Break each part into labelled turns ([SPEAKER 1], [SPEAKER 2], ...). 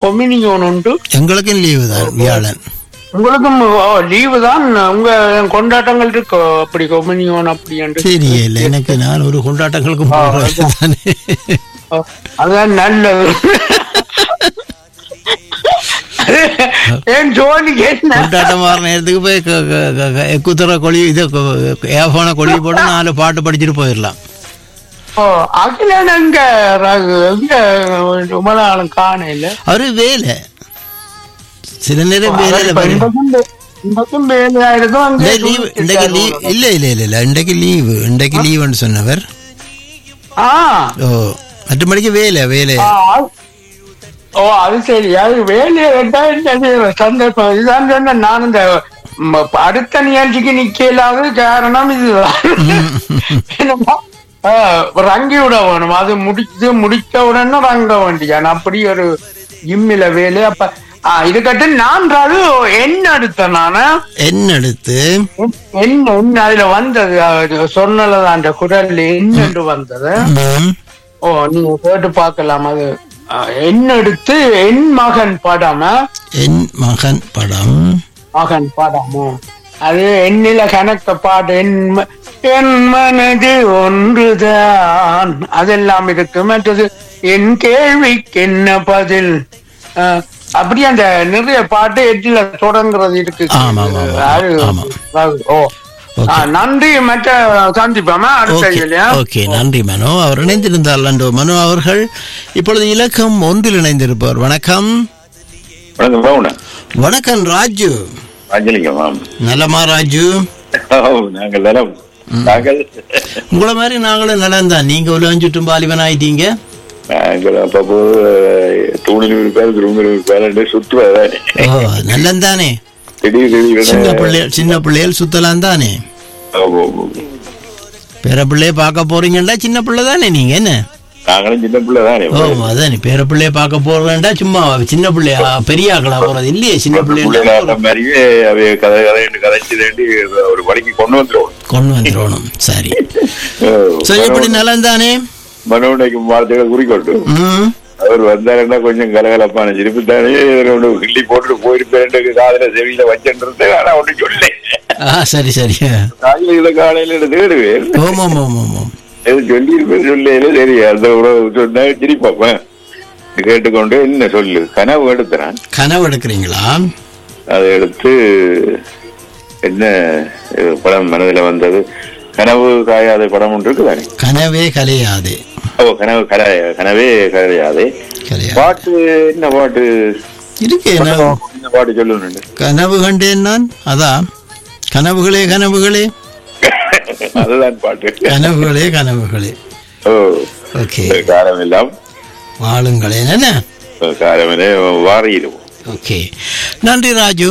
[SPEAKER 1] கொமினியோன் உண்டு
[SPEAKER 2] எங்களுக்கும் லீவு தான் வியாழன்
[SPEAKER 1] உங்களுக்கும் லீவு தான் உங்க கொண்டாட்டங்கள் இருக்கு அப்படி கொமினியோன் அப்படி என்று
[SPEAKER 2] தெரியல எனக்கு நான் ஒரு கொண்டாட்டங்களுக்கு போகிறேன் தானே
[SPEAKER 1] ஓ, அதான் நல்லது ஏன் ஜோனிக்கு என்ன
[SPEAKER 2] கொண்டாட்டம் வர நேரத்துக்கு போய் க- க- க- க- எக்குத்தர கொழி இது ஏஃபோனை கொழி போட்டு நாலு பாட்டு படிச்சுட்டு போயிடலாம்
[SPEAKER 1] ஓ அகிலன் எங்க ரகு எங்க ரொம்ப நாளும் காணையில
[SPEAKER 2] அவரு வேலை சில நேரம் வேலையில
[SPEAKER 1] இப்ப
[SPEAKER 2] வரும்
[SPEAKER 1] இன்றைக்கும் வே- இன்றைக்கும் வேலையா இருக்கும் அங்கே
[SPEAKER 2] இந்த லீவ் இன்றைக்கு லீவ் இல்ல இல்ல இல்ல இல்ல இன்றைக்கு லீவு இன்றைக்கு லீவுன்னு சொன்னவர்
[SPEAKER 1] ஆ
[SPEAKER 2] ஓ மற்றபடிக்கு வேலை வேலை
[SPEAKER 1] ஆ, அது- ஓ அது சரி அது வேலையை கேட்டா என்னது சந்தர்ப்பம் இதுதான் சொன்னேன் நான் இந்த ம, அடுத்த நிகழ்ச்சிக்கு நிக்கலாத காரணம் இதுதான் என்னமோ, ஆ, ரங்கி விட வேணும் அது முடிச்சு முடிச்ச உடனே ரங்க வேண்டியான் அப்படி ஒரு ஜிம்மில வேலை அப்ப ஆ, இது கட்டு நான் அது என்ன எடுத்தேன் நானு
[SPEAKER 2] என்ன எடுத்து
[SPEAKER 1] என்ன என்ன அதுல வந்தது அது சொன்னலதான் அந்த குரல்ல என்னென்று வந்தது
[SPEAKER 2] ம்,
[SPEAKER 1] ஓ நீங்க கேட்டு பார்க்கலாம் அது அஹ், என்ன எடுத்து என் மகன் படம் அஹ்,
[SPEAKER 2] என் மகன் படம்
[SPEAKER 1] மகன் படமோ அது எண்ணில கணக்க பாடு என் ம- என் மனது ஒன்றுதான் அதெல்லாம் இருக்கு மற்றது என் கேள்விக்கு என்ன பதில் அஹ், அப்படி அந்த நிறைய பாட்டு எட்டில தொடங்குறது இருக்கு
[SPEAKER 2] ஆமா, ஆமா, ஆமா,
[SPEAKER 1] அது-
[SPEAKER 2] ஆமா.
[SPEAKER 1] அது- ஓ
[SPEAKER 2] Okay.
[SPEAKER 1] ஆ, நன்றி மற்ற சந்திப்போமா அடுத்த
[SPEAKER 2] ஓகே
[SPEAKER 1] இல்லையா
[SPEAKER 2] ஓகே நன்றி மனோ அவர் இணைந்திருந்தார் லண்டோ மனோ அவர்கள் இப்பொழுது இலக்கம் ஒன்றில் இணைந்திருப்பவர் வணக்கம்
[SPEAKER 3] வணக்கம் பவுன
[SPEAKER 2] வணக்கம் ராஜு
[SPEAKER 3] ராஜலிங்கம் ஆம்
[SPEAKER 2] நலமா ராஜு
[SPEAKER 3] ஓ, நாங்கள் நலம் நாங்கள்
[SPEAKER 2] உங்களை மாதிரி நாங்களும் நலம் தான் நீங்க உலகம் சுற்றும் பாலிபன் ஆயிட்டீங்க
[SPEAKER 3] நாங்கள் அப்பப்போ தூணில் இருப்பார் திரும்பில் இருப்பார் சுற்றுவாதானே
[SPEAKER 2] ஓ நல்லம் தானே
[SPEAKER 3] திடீர்
[SPEAKER 2] சின்ன
[SPEAKER 3] திடீர்னு
[SPEAKER 2] பிள்ளைகள் சின்ன பிள்ளைகள் சுத்தலாம் தானே
[SPEAKER 3] ஆமா, ஆமா.
[SPEAKER 2] பேர பிள்ளைய பார்க்க போறீங்கடா சின்ன பிள்ளை தானே நீங்க என்ன
[SPEAKER 3] நாங்களும் சின்ன பிள்ளை தானே
[SPEAKER 2] ஓ அதானே பேர பிள்ளைய பார்க்க போறேன்டா சும்மா சின்ன பிள்ளையா பெரிய ஆக்களா போறது இல்லையே சின்ன
[SPEAKER 3] பிள்ளைங்க
[SPEAKER 2] பிள்ளைய
[SPEAKER 3] மாதிரியே அவைய கதை கதை கதைச்சு வேண்டி ஒரு வழிக்கு கொண்டு வந்துடும்
[SPEAKER 2] கொண்டு வந்துடணும் சரி சரி எப்படி நலம் தானே
[SPEAKER 3] மனோனைக்கு வார்த்தைகள் குறிக்கொண்டு
[SPEAKER 2] ம்
[SPEAKER 3] அவர் வந்தாருன்னா கொஞ்சம் கலகலப்பான சிரிப்பு தானே இதுல ஒன்று கிள்ளி போட்டுட்டு போயிருப்பேன் காதல செவியில வச்சுட்டு ஆனா ஒண்ணு சொல்ல
[SPEAKER 2] ஆ சரி சரி
[SPEAKER 3] காலையில இதை காலையில தேடுவேன்
[SPEAKER 2] ஓம் ஓம் ஓம் ஓம் ஓம்
[SPEAKER 3] எது சொல்லியிருப்பேன் சொல்லல சரி அந்த உறவு சொன்னா சிரிப்பாப்பேன் கேட்டுக்கொண்டு என்ன சொல்லு கனவு எடுத்துறான்
[SPEAKER 2] கனவு எடுக்கிறீங்களா
[SPEAKER 3] அதை எடுத்து என்ன இது படம் மனதில் வந்தது கனவு காயாத படம் ஒன்று இருக்குதானே
[SPEAKER 2] கனவே கலையாது
[SPEAKER 3] ஓ கனவு கலைய கனவே கலையாதே
[SPEAKER 2] கலையாது
[SPEAKER 3] பாட்டு என்ன பாட்டு
[SPEAKER 2] இருக்கு என்ன
[SPEAKER 3] என்ன பாட்டு சொல்லணும்
[SPEAKER 2] கனவு கண்டேன் நான் அதான் கனவுகளே கனவுகளே
[SPEAKER 3] அதுதான் பாட்டு
[SPEAKER 2] கனவுகளே கனவுகளே
[SPEAKER 3] ஓ
[SPEAKER 2] ஓகே
[SPEAKER 3] காரம் எல்லாம்
[SPEAKER 2] வாழுங்களே என்ன
[SPEAKER 3] காரமே வாரிடுவோம்
[SPEAKER 2] ஓகே நன்றி ராஜு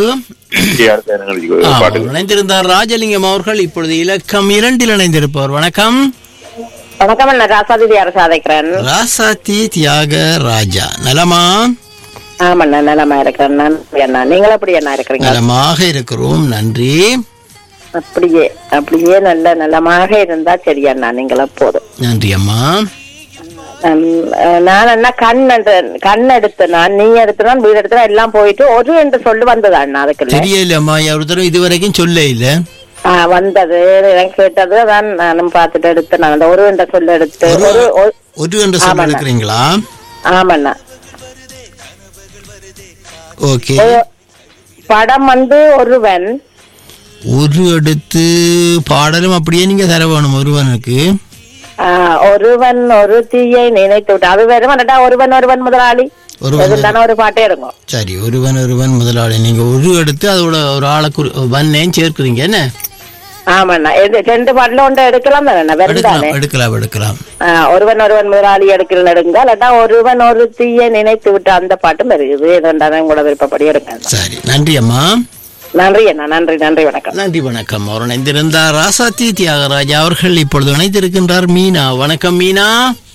[SPEAKER 2] ஆ,
[SPEAKER 3] பாட்டு
[SPEAKER 2] இணைந்திருந்தார் ராஜலிங்கம் அவர்கள் இப்பொழுது இலக்கம் இரண்டில் இணைந்திருப்பவர் வணக்கம்
[SPEAKER 4] வணக்கம் நான் ராசாதிதி அரசு அழைக்கிறேன்
[SPEAKER 2] ராசாத்தி தியாக ராஜா நலமா
[SPEAKER 4] ஆமாண்ணா நலமா இருக்கிறேன் நன்றி அண்ணா நீங்கள் எப்படி அண்ணா இருக்கிறீங்க
[SPEAKER 2] நலமாக இருக்கிறோம் நன்றி
[SPEAKER 4] அப்படியே அப்படியே நல்ல நலமாக இருந்தா சரி அண்ணா நீங்கள் போதும்
[SPEAKER 2] நன்றி அம்மா
[SPEAKER 4] நான் அஹ், நான் அண்ணா கண் என்று கண் எடுத்து நான் நீ எடுத்து நான் வீடு எடுத்து எல்லாம் போயிட்டு ஒரு என்று சொல்லி வந்தது அண்ணா அதுக்குள்ள
[SPEAKER 2] தெரியல அம்மா ஒருத்தரும் இதுவரைக்கும் சொல்ல இல்ல
[SPEAKER 4] ஆ, வந்தது எனக்கு கேட்டது அதான் நானும் பார்த்துட்டு எடுத்து நான் அந்த ஒரு என்ற சொல்லி எடுத்து ஒரு ஒரு-
[SPEAKER 2] ஒரு என்று சொல்ல
[SPEAKER 4] ஆமாண்ணா.
[SPEAKER 2] எடுக்கிறீங்களா
[SPEAKER 4] ஆமாண்ணா
[SPEAKER 2] ஓகே
[SPEAKER 4] ஒரு படம் வந்து ஒருவன்
[SPEAKER 2] ஒரு எடுத்து பாடலும் அப்படியே நீங்க தர வேணும் ஒருவனுக்கு
[SPEAKER 4] ஆ, ஒருவன் ஒரு தீயை நினைத்து விட்டு அது வேறு வந்துட்டா ஒருவன் ஒருவன் முதலாளி
[SPEAKER 2] ஒருவன்
[SPEAKER 4] எதுண்டான ஒரு பாட்டே இருக்கும்
[SPEAKER 2] சரி ஒருவன் ஒருவன் முதலாளி நீங்க ஒரு எடுத்து அதோட ஒரு ஆளை குறி வன்னேன் சேர்க்கிறீங்க என்ன
[SPEAKER 4] ஆமாண்ணா எது ரெண்டு பாட்டுல ஒன்று எடுக்கலாம் தானே வெறுந்தானே
[SPEAKER 2] எடுக்கலாம் எடுக்கலாம் எடுக்கலாம்
[SPEAKER 4] ஆ, ஒருவன் ஒருவன் முதலாளி எடுக்கல எடுங்க இல்லாட்டா ஒருவன் ஒரு தீயை நினைத்து விட்டு அந்த பாட்டும் இருக்குது எதுண்டான உங்களோட விருப்பப்படி எடுங்க
[SPEAKER 2] சரி நன்றி அம்மா
[SPEAKER 4] நன்றி அண்ணா நன்றி நன்றி வணக்கம்
[SPEAKER 2] நன்றி வணக்கம் அவர் இணைந்திருந்தார் ராசாத்தி தியாகராஜ் அவர்கள் இப்பொழுது இணைந்திருக்கின்றார் மீனா வணக்கம் மீனா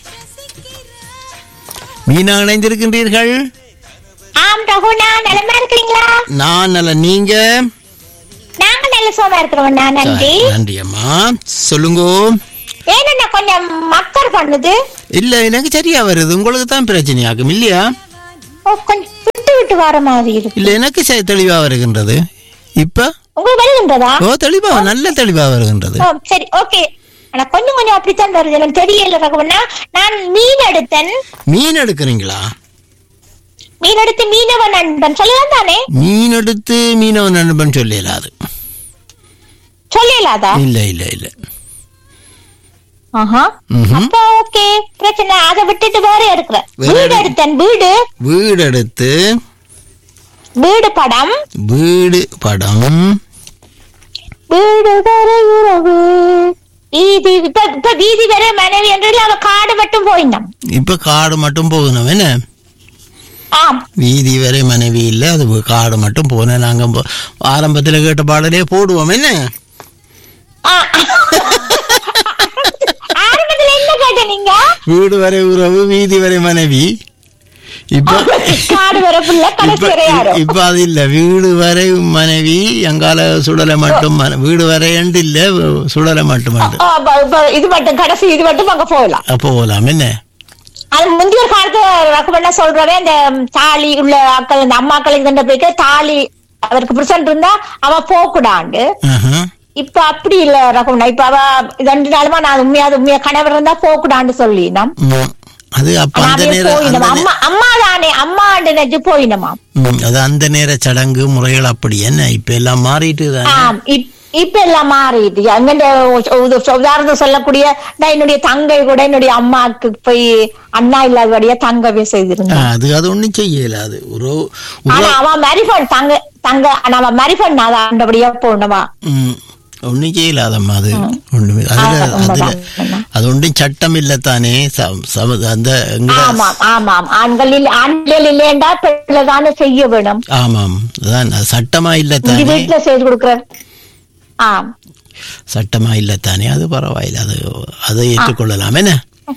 [SPEAKER 2] மீனா இணைந்திருக்கின்றீர்கள்
[SPEAKER 5] ஆம் ரகுணா நலமா இருக்கிறீங்களா
[SPEAKER 2] நான் நல்ல நீங்க
[SPEAKER 5] நாங்க நல்ல சோமா இருக்கிறோம் நன்றி
[SPEAKER 2] நன்றி அம்மா சொல்லுங்க
[SPEAKER 5] ஏன்னா கொஞ்சம் மக்கர் பண்ணுது
[SPEAKER 2] இல்ல எனக்கு சரியா வருது உங்களுக்கு தான் பிரச்சனையாகும் இல்லையா
[SPEAKER 5] ஓ, கொஞ்சம் விட்டு வர மாதிரி இருக்கு
[SPEAKER 2] இல்ல எனக்கு சரி தெளிவா வருகின்றது இப்ப
[SPEAKER 5] உங்களுக்கு வருகின்றதா
[SPEAKER 2] ஓ தெளிவா நல்ல தெளிவா வருகின்றது
[SPEAKER 5] ஓ, சரி ஓகே ஆனா கொஞ்சம் கொஞ்சம் அப்படித்தான் வருது எனக்கு தெரியல ரகுவண்ணா நான் மீன் எடுத்தேன்
[SPEAKER 2] மீன் எடுக்கிறீங்களா
[SPEAKER 5] மீன் எடுத்து மீனவ நண்பன் சொல்லலாம் தானே
[SPEAKER 2] மீன் எடுத்து மீனவ நண்பன் சொல்லலாது
[SPEAKER 5] சொல்லலாதா
[SPEAKER 2] இல்ல இல்ல இல்ல
[SPEAKER 5] ஆஹா
[SPEAKER 2] ம்ஹும்.
[SPEAKER 5] அப்ப ஓகே பிரச்சனை அதை விட்டுட்டு வேற எடுக்கிறேன்
[SPEAKER 2] வேற
[SPEAKER 5] வீடு
[SPEAKER 2] எடு-
[SPEAKER 5] எடுத்தேன் வீடு
[SPEAKER 2] வீடு எடுத்து
[SPEAKER 5] வீடு படம்
[SPEAKER 2] வீடு படம்
[SPEAKER 5] வீடு வரை உறவு வீதி இப்ப இப்ப வீதி வரை மனைவி என்று அவ காடு மட்டும் போயினான்
[SPEAKER 2] இப்ப காடு மட்டும் போகணும் என்ன
[SPEAKER 5] ஆம்
[SPEAKER 2] வீதி வரை மனைவி இல்ல அது காடு மட்டும் போனேன் நாங்க போ- ஆரம்பத்துல கேட்ட பாடலே போடுவோம் என்ன
[SPEAKER 5] ஆ. ஆரம்பத்துல என்ன கேட்ட நீங்க
[SPEAKER 2] வீடு வரை உறவு வீதி வரை மனைவி இப்ப
[SPEAKER 5] காடு வரை புள்ள கடைசி
[SPEAKER 2] இப்ப
[SPEAKER 5] வரை யாரோ
[SPEAKER 2] இப்ப அது இல்ல வீடு வரை மனைவி எங்கால சுடலை மட்டும் மன- வீடு வரை என்று இல்ல சுடலை மட்டும் உண்டு.
[SPEAKER 5] ஆ, ப- ப- இது மட்டும் கடைசி இது மட்டும் அங்க போகலாம்
[SPEAKER 2] அப்போ போகலாம் என்ன
[SPEAKER 5] அது முந்தைய காலத்துல ரகுமண்ணா சொல்றவே அந்த தாலி உள்ள ஆக்கள் இந்த அம்மாக்களுக்கு தண்ட போயிட்டு தாலி அவருக்கு பிரசன்ட் இருந்தா அவ போக கூடாண்டு
[SPEAKER 2] ஆஹா.
[SPEAKER 5] இப்ப அப்படி இல்ல ரகுமண்ணா இப்ப அவ ரெண்டு நாளுமா நான் உண்மையா உண்மையா கணவர் இருந்தா போக கூடாண்டு சொல்லி நம்
[SPEAKER 2] ம். அது அப்ப
[SPEAKER 5] ஆனா
[SPEAKER 2] அந்த
[SPEAKER 5] அவைய
[SPEAKER 2] நேரம் அந்த
[SPEAKER 5] போயினமா
[SPEAKER 2] நே-
[SPEAKER 5] அம்மா அம்மா தானே அம்மா நினைச்சு போயினமா
[SPEAKER 2] ம், அது அந்த நேர சடங்கு முறைகள் அப்படி என்ன இப்ப எல்லாம் மாறிட்டு தானே
[SPEAKER 5] ஆம் இப்- இப்ப எல்லாம் மாறிட்டு அங்க உதாரணம் சொல்லக்கூடிய நான் என்னுடைய தங்கை கூட என்னுடைய அம்மாக்கு போய் அண்ணா இல்லாதபடியா தங்கவே
[SPEAKER 2] ஆ,
[SPEAKER 5] செய்திருந்தேன்
[SPEAKER 2] அது அது ஒண்ணும் செய்யல அது ஒரு
[SPEAKER 5] ஆனா
[SPEAKER 2] உற-
[SPEAKER 5] அவன் மரிஃபன் தங்க தங்க ஆனா அவன் மரிஃபன் நான் ஆண்டபடியா போனவா
[SPEAKER 2] ம், ஒண்ணும் செய்யலாதம்மா அது ஒண்ணுமே அதுல
[SPEAKER 5] ஆ,
[SPEAKER 2] அதுல
[SPEAKER 5] உண்மைதான்.
[SPEAKER 2] அது ஒன்றும் சட்டம் இல்லத்தானே ச- சம- அந்த எங்கட-
[SPEAKER 5] ஆமாம் ஆமாம் ஆண்கள் இல்ல ஆண்கள் இல்லையண்டா பெண்கள் தானே செய்ய வேணும்
[SPEAKER 2] ஆமாம் அதான் அது சட்டமா
[SPEAKER 5] இங்க
[SPEAKER 2] இல்லத்தானே
[SPEAKER 5] வீட்டுல செய்து கொடுக்குற ஆம்
[SPEAKER 2] சட்டமா இல்லத்தானே அது பரவாயில்ல அது அதை ஏற்றுக்கொள்ளலாம் என்ன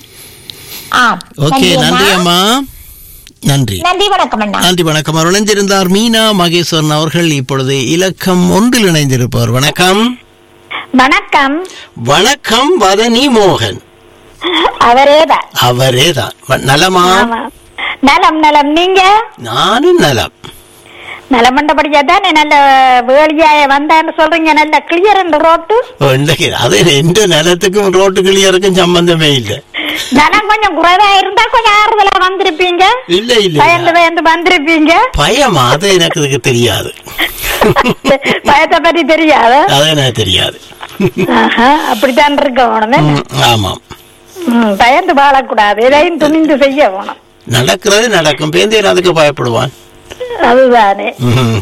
[SPEAKER 5] ஆம்
[SPEAKER 2] ஓகே
[SPEAKER 5] நன்றி
[SPEAKER 2] நன்றி
[SPEAKER 5] அம்மா.
[SPEAKER 2] அம்மா நன்றி
[SPEAKER 5] நன்றி வணக்கம் அண்ணா
[SPEAKER 2] நன்றி வணக்கம் அவர் இணைந்திருந்தார் மீனா மகேஸ்வரன் அவர்கள் இப்பொழுது இலக்கம் ஒன்றில் இணைந்திருப்பவர் வணக்கம்
[SPEAKER 6] வணக்கம்
[SPEAKER 2] வணக்கம் வதனி மோகன்
[SPEAKER 6] அவரேதான்
[SPEAKER 2] அவரேதான் வ- நலமா
[SPEAKER 6] ஆமா நலம் நலம் நீங்க
[SPEAKER 2] நானும் நலம்
[SPEAKER 6] நலமண்டபடியா தானே நல்ல வேலியாய வந்தான்னு சொல்றீங்க நல்ல கிளியர் இந்த ரோட்டு
[SPEAKER 2] ஓ, இன்றைக்கு அது எந்த நிலத்துக்கும் ரோட்டு கிளியருக்கும் சம்பந்தமே இல்லை
[SPEAKER 6] நலம் கொஞ்சம் குறைவா இருந்தா கொஞ்சம் ஆறுதலா வந்திருப்பீங்க
[SPEAKER 2] இல்ல இல்ல
[SPEAKER 6] பயந்து பயந்து வந்திருப்பீங்க
[SPEAKER 2] பயம் அது எனக்கு இதுக்கு தெரியாது
[SPEAKER 6] பயத்தை பத்தி தெரியாது
[SPEAKER 2] அது எனக்கு தெரியாது
[SPEAKER 6] ஆஹா, அப்படித்தான் இருக்க வேணும்
[SPEAKER 2] ம், ஆமாம்
[SPEAKER 6] ம், பயந்து வாழக்கூடாது எதையும் துணிந்து செய்ய வேணும்
[SPEAKER 2] நடக்கிறது நடக்கும் பேந்தேன் அதுக்கு பயப்படுவான்
[SPEAKER 6] அதுதானே
[SPEAKER 2] ம்.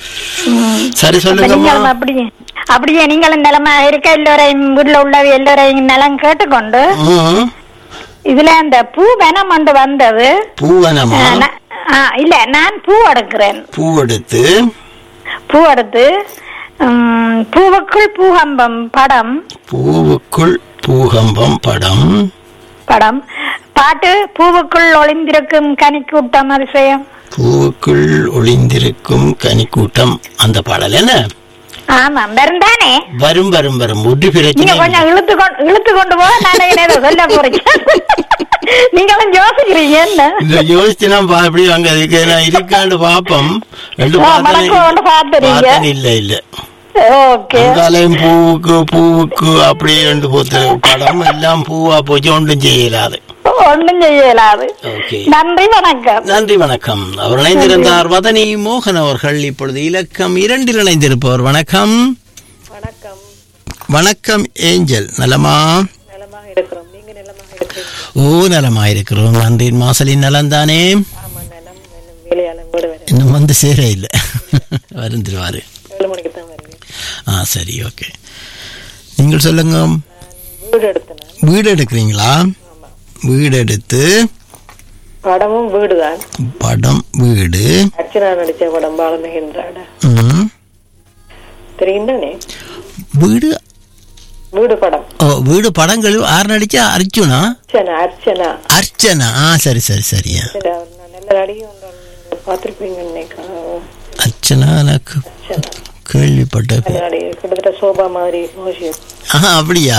[SPEAKER 2] சரி
[SPEAKER 6] அப்ப
[SPEAKER 2] சொல்லுங்கம்மா
[SPEAKER 6] நீங்களும் அப்படியே அப்படியே நீங்களும் நிலமா இருக்க எல்லோரையும் வீட்டுல உள்ளவ எல்லோரையும் நிலம் கேட்டுக்கொண்டு
[SPEAKER 2] ம்.
[SPEAKER 6] இதுல அந்த பூ வெனம் கொண்டு வந்தது
[SPEAKER 2] பூவனமா
[SPEAKER 6] ஆ, நா- ஆ, இல்ல நான் பூ எடுக்கிறேன்
[SPEAKER 2] பூ எடுத்து
[SPEAKER 6] பூ எடுத்து ம், பூவுக்குள் பூகம்பம் படம்
[SPEAKER 2] பூவுக்குள் பூகம்பம் படம்
[SPEAKER 6] படம் பாட்டு பூவுக்குள் ஒளிந்திருக்கும் கனிக்கூட்டம் அதிசயம்
[SPEAKER 2] பூவுக்குள் ஒளிந்திருக்கும் கனிக்கூட்டம் அந்த பாடல் என்ன
[SPEAKER 6] ஆமாம் வருந்தானே
[SPEAKER 2] வரும் வரும் வரும் ஒரு
[SPEAKER 6] நீங்க
[SPEAKER 2] பிரச்சனை
[SPEAKER 6] கொஞ்சம் இழுத்து கொண்டு இழுத்து கொண்டு போக நான் ஏதோ சொல்ல போறீங்க நீங்களும் யோசிக்கிறீங்க என்ன
[SPEAKER 2] இந்த யோசிச்சுனா பா அப்படி அங்க இருக்கு நான் இருக்காண்டு பாப்போம் ரெண்டு
[SPEAKER 6] ஆ,
[SPEAKER 2] பார்த்தேன்
[SPEAKER 6] மணக்கோண்டு பார்த்துறீங்க.
[SPEAKER 2] பார்த்தேன் இல்ல இல்ல
[SPEAKER 6] ஓகே
[SPEAKER 2] அங்காலையும் பூவுக்கு பூவுக்கு அப்படியே ரெண்டு போத்து படம் எல்லாம் பூவா போச்சு ஒன்றும் செய்யலாது
[SPEAKER 6] ஒண்ணும் செய்யலாது
[SPEAKER 2] ஓகே
[SPEAKER 6] நன்றி வணக்கம்
[SPEAKER 2] நன்றி வணக்கம் அவர் இணைந்திருந்தார் வதனி மோகன் அவர்கள் இப்பொழுது இலக்கம் இரண்டில் இணைந்திருப்பவர் வணக்கம்
[SPEAKER 7] வணக்கம்
[SPEAKER 2] வணக்கம் ஏஞ்சல் நலமா
[SPEAKER 7] நலமாக இருக்கிறோம் நீங்க நலமாக இருக்கிறீங்க
[SPEAKER 2] ஓ நலமா இருக்கிறோம் நன்றி மாசலின் நலம்தானே
[SPEAKER 7] ஆமா நலம் இன்னும் வேலையாளம் வீடு வரை
[SPEAKER 2] இன்னும் வந்து சேர இல்லை வருந்துருவாரு
[SPEAKER 7] ஏழு மணிக்கு தான் வருவேன்
[SPEAKER 2] ஆ சரி ஓகே நீங்கள் சொல்லுங்க
[SPEAKER 7] வீடு எடுத்தேன் நான்.
[SPEAKER 2] வீடு எடுக்கிறீங்களா வீடு எடுத்து
[SPEAKER 7] படமும் வீடு தான்
[SPEAKER 2] படம் வீடு
[SPEAKER 7] அர்ச்சனா நடிச்ச படம் பாலமகேந்திராட
[SPEAKER 2] ம்,
[SPEAKER 7] தெரியும் தானே
[SPEAKER 2] வீடு
[SPEAKER 7] வீடு படம்
[SPEAKER 2] ஓ வீடு படங்கள் யார் நடிச்சா அர்ஜுனா
[SPEAKER 7] அர்ச்சனா அர்ச்சனா
[SPEAKER 2] அர்ச்சனா ஆ சரி சரி சரியா
[SPEAKER 7] சரி, அவர் நான் நல்ல நடிகை ஒன்று நீங்க பார்த்திருப்பீங்கன்னு நினைக்கிறேன்
[SPEAKER 2] அர்ச்சனா எனக்கு
[SPEAKER 7] அர்ச்சனா
[SPEAKER 2] கேள்விப்பட்ட
[SPEAKER 7] நல்ல
[SPEAKER 2] பேர்
[SPEAKER 7] நடிகை கிட்டத்தட்ட சோபா மாதிரி மோஷி
[SPEAKER 2] ஆ அப்படியா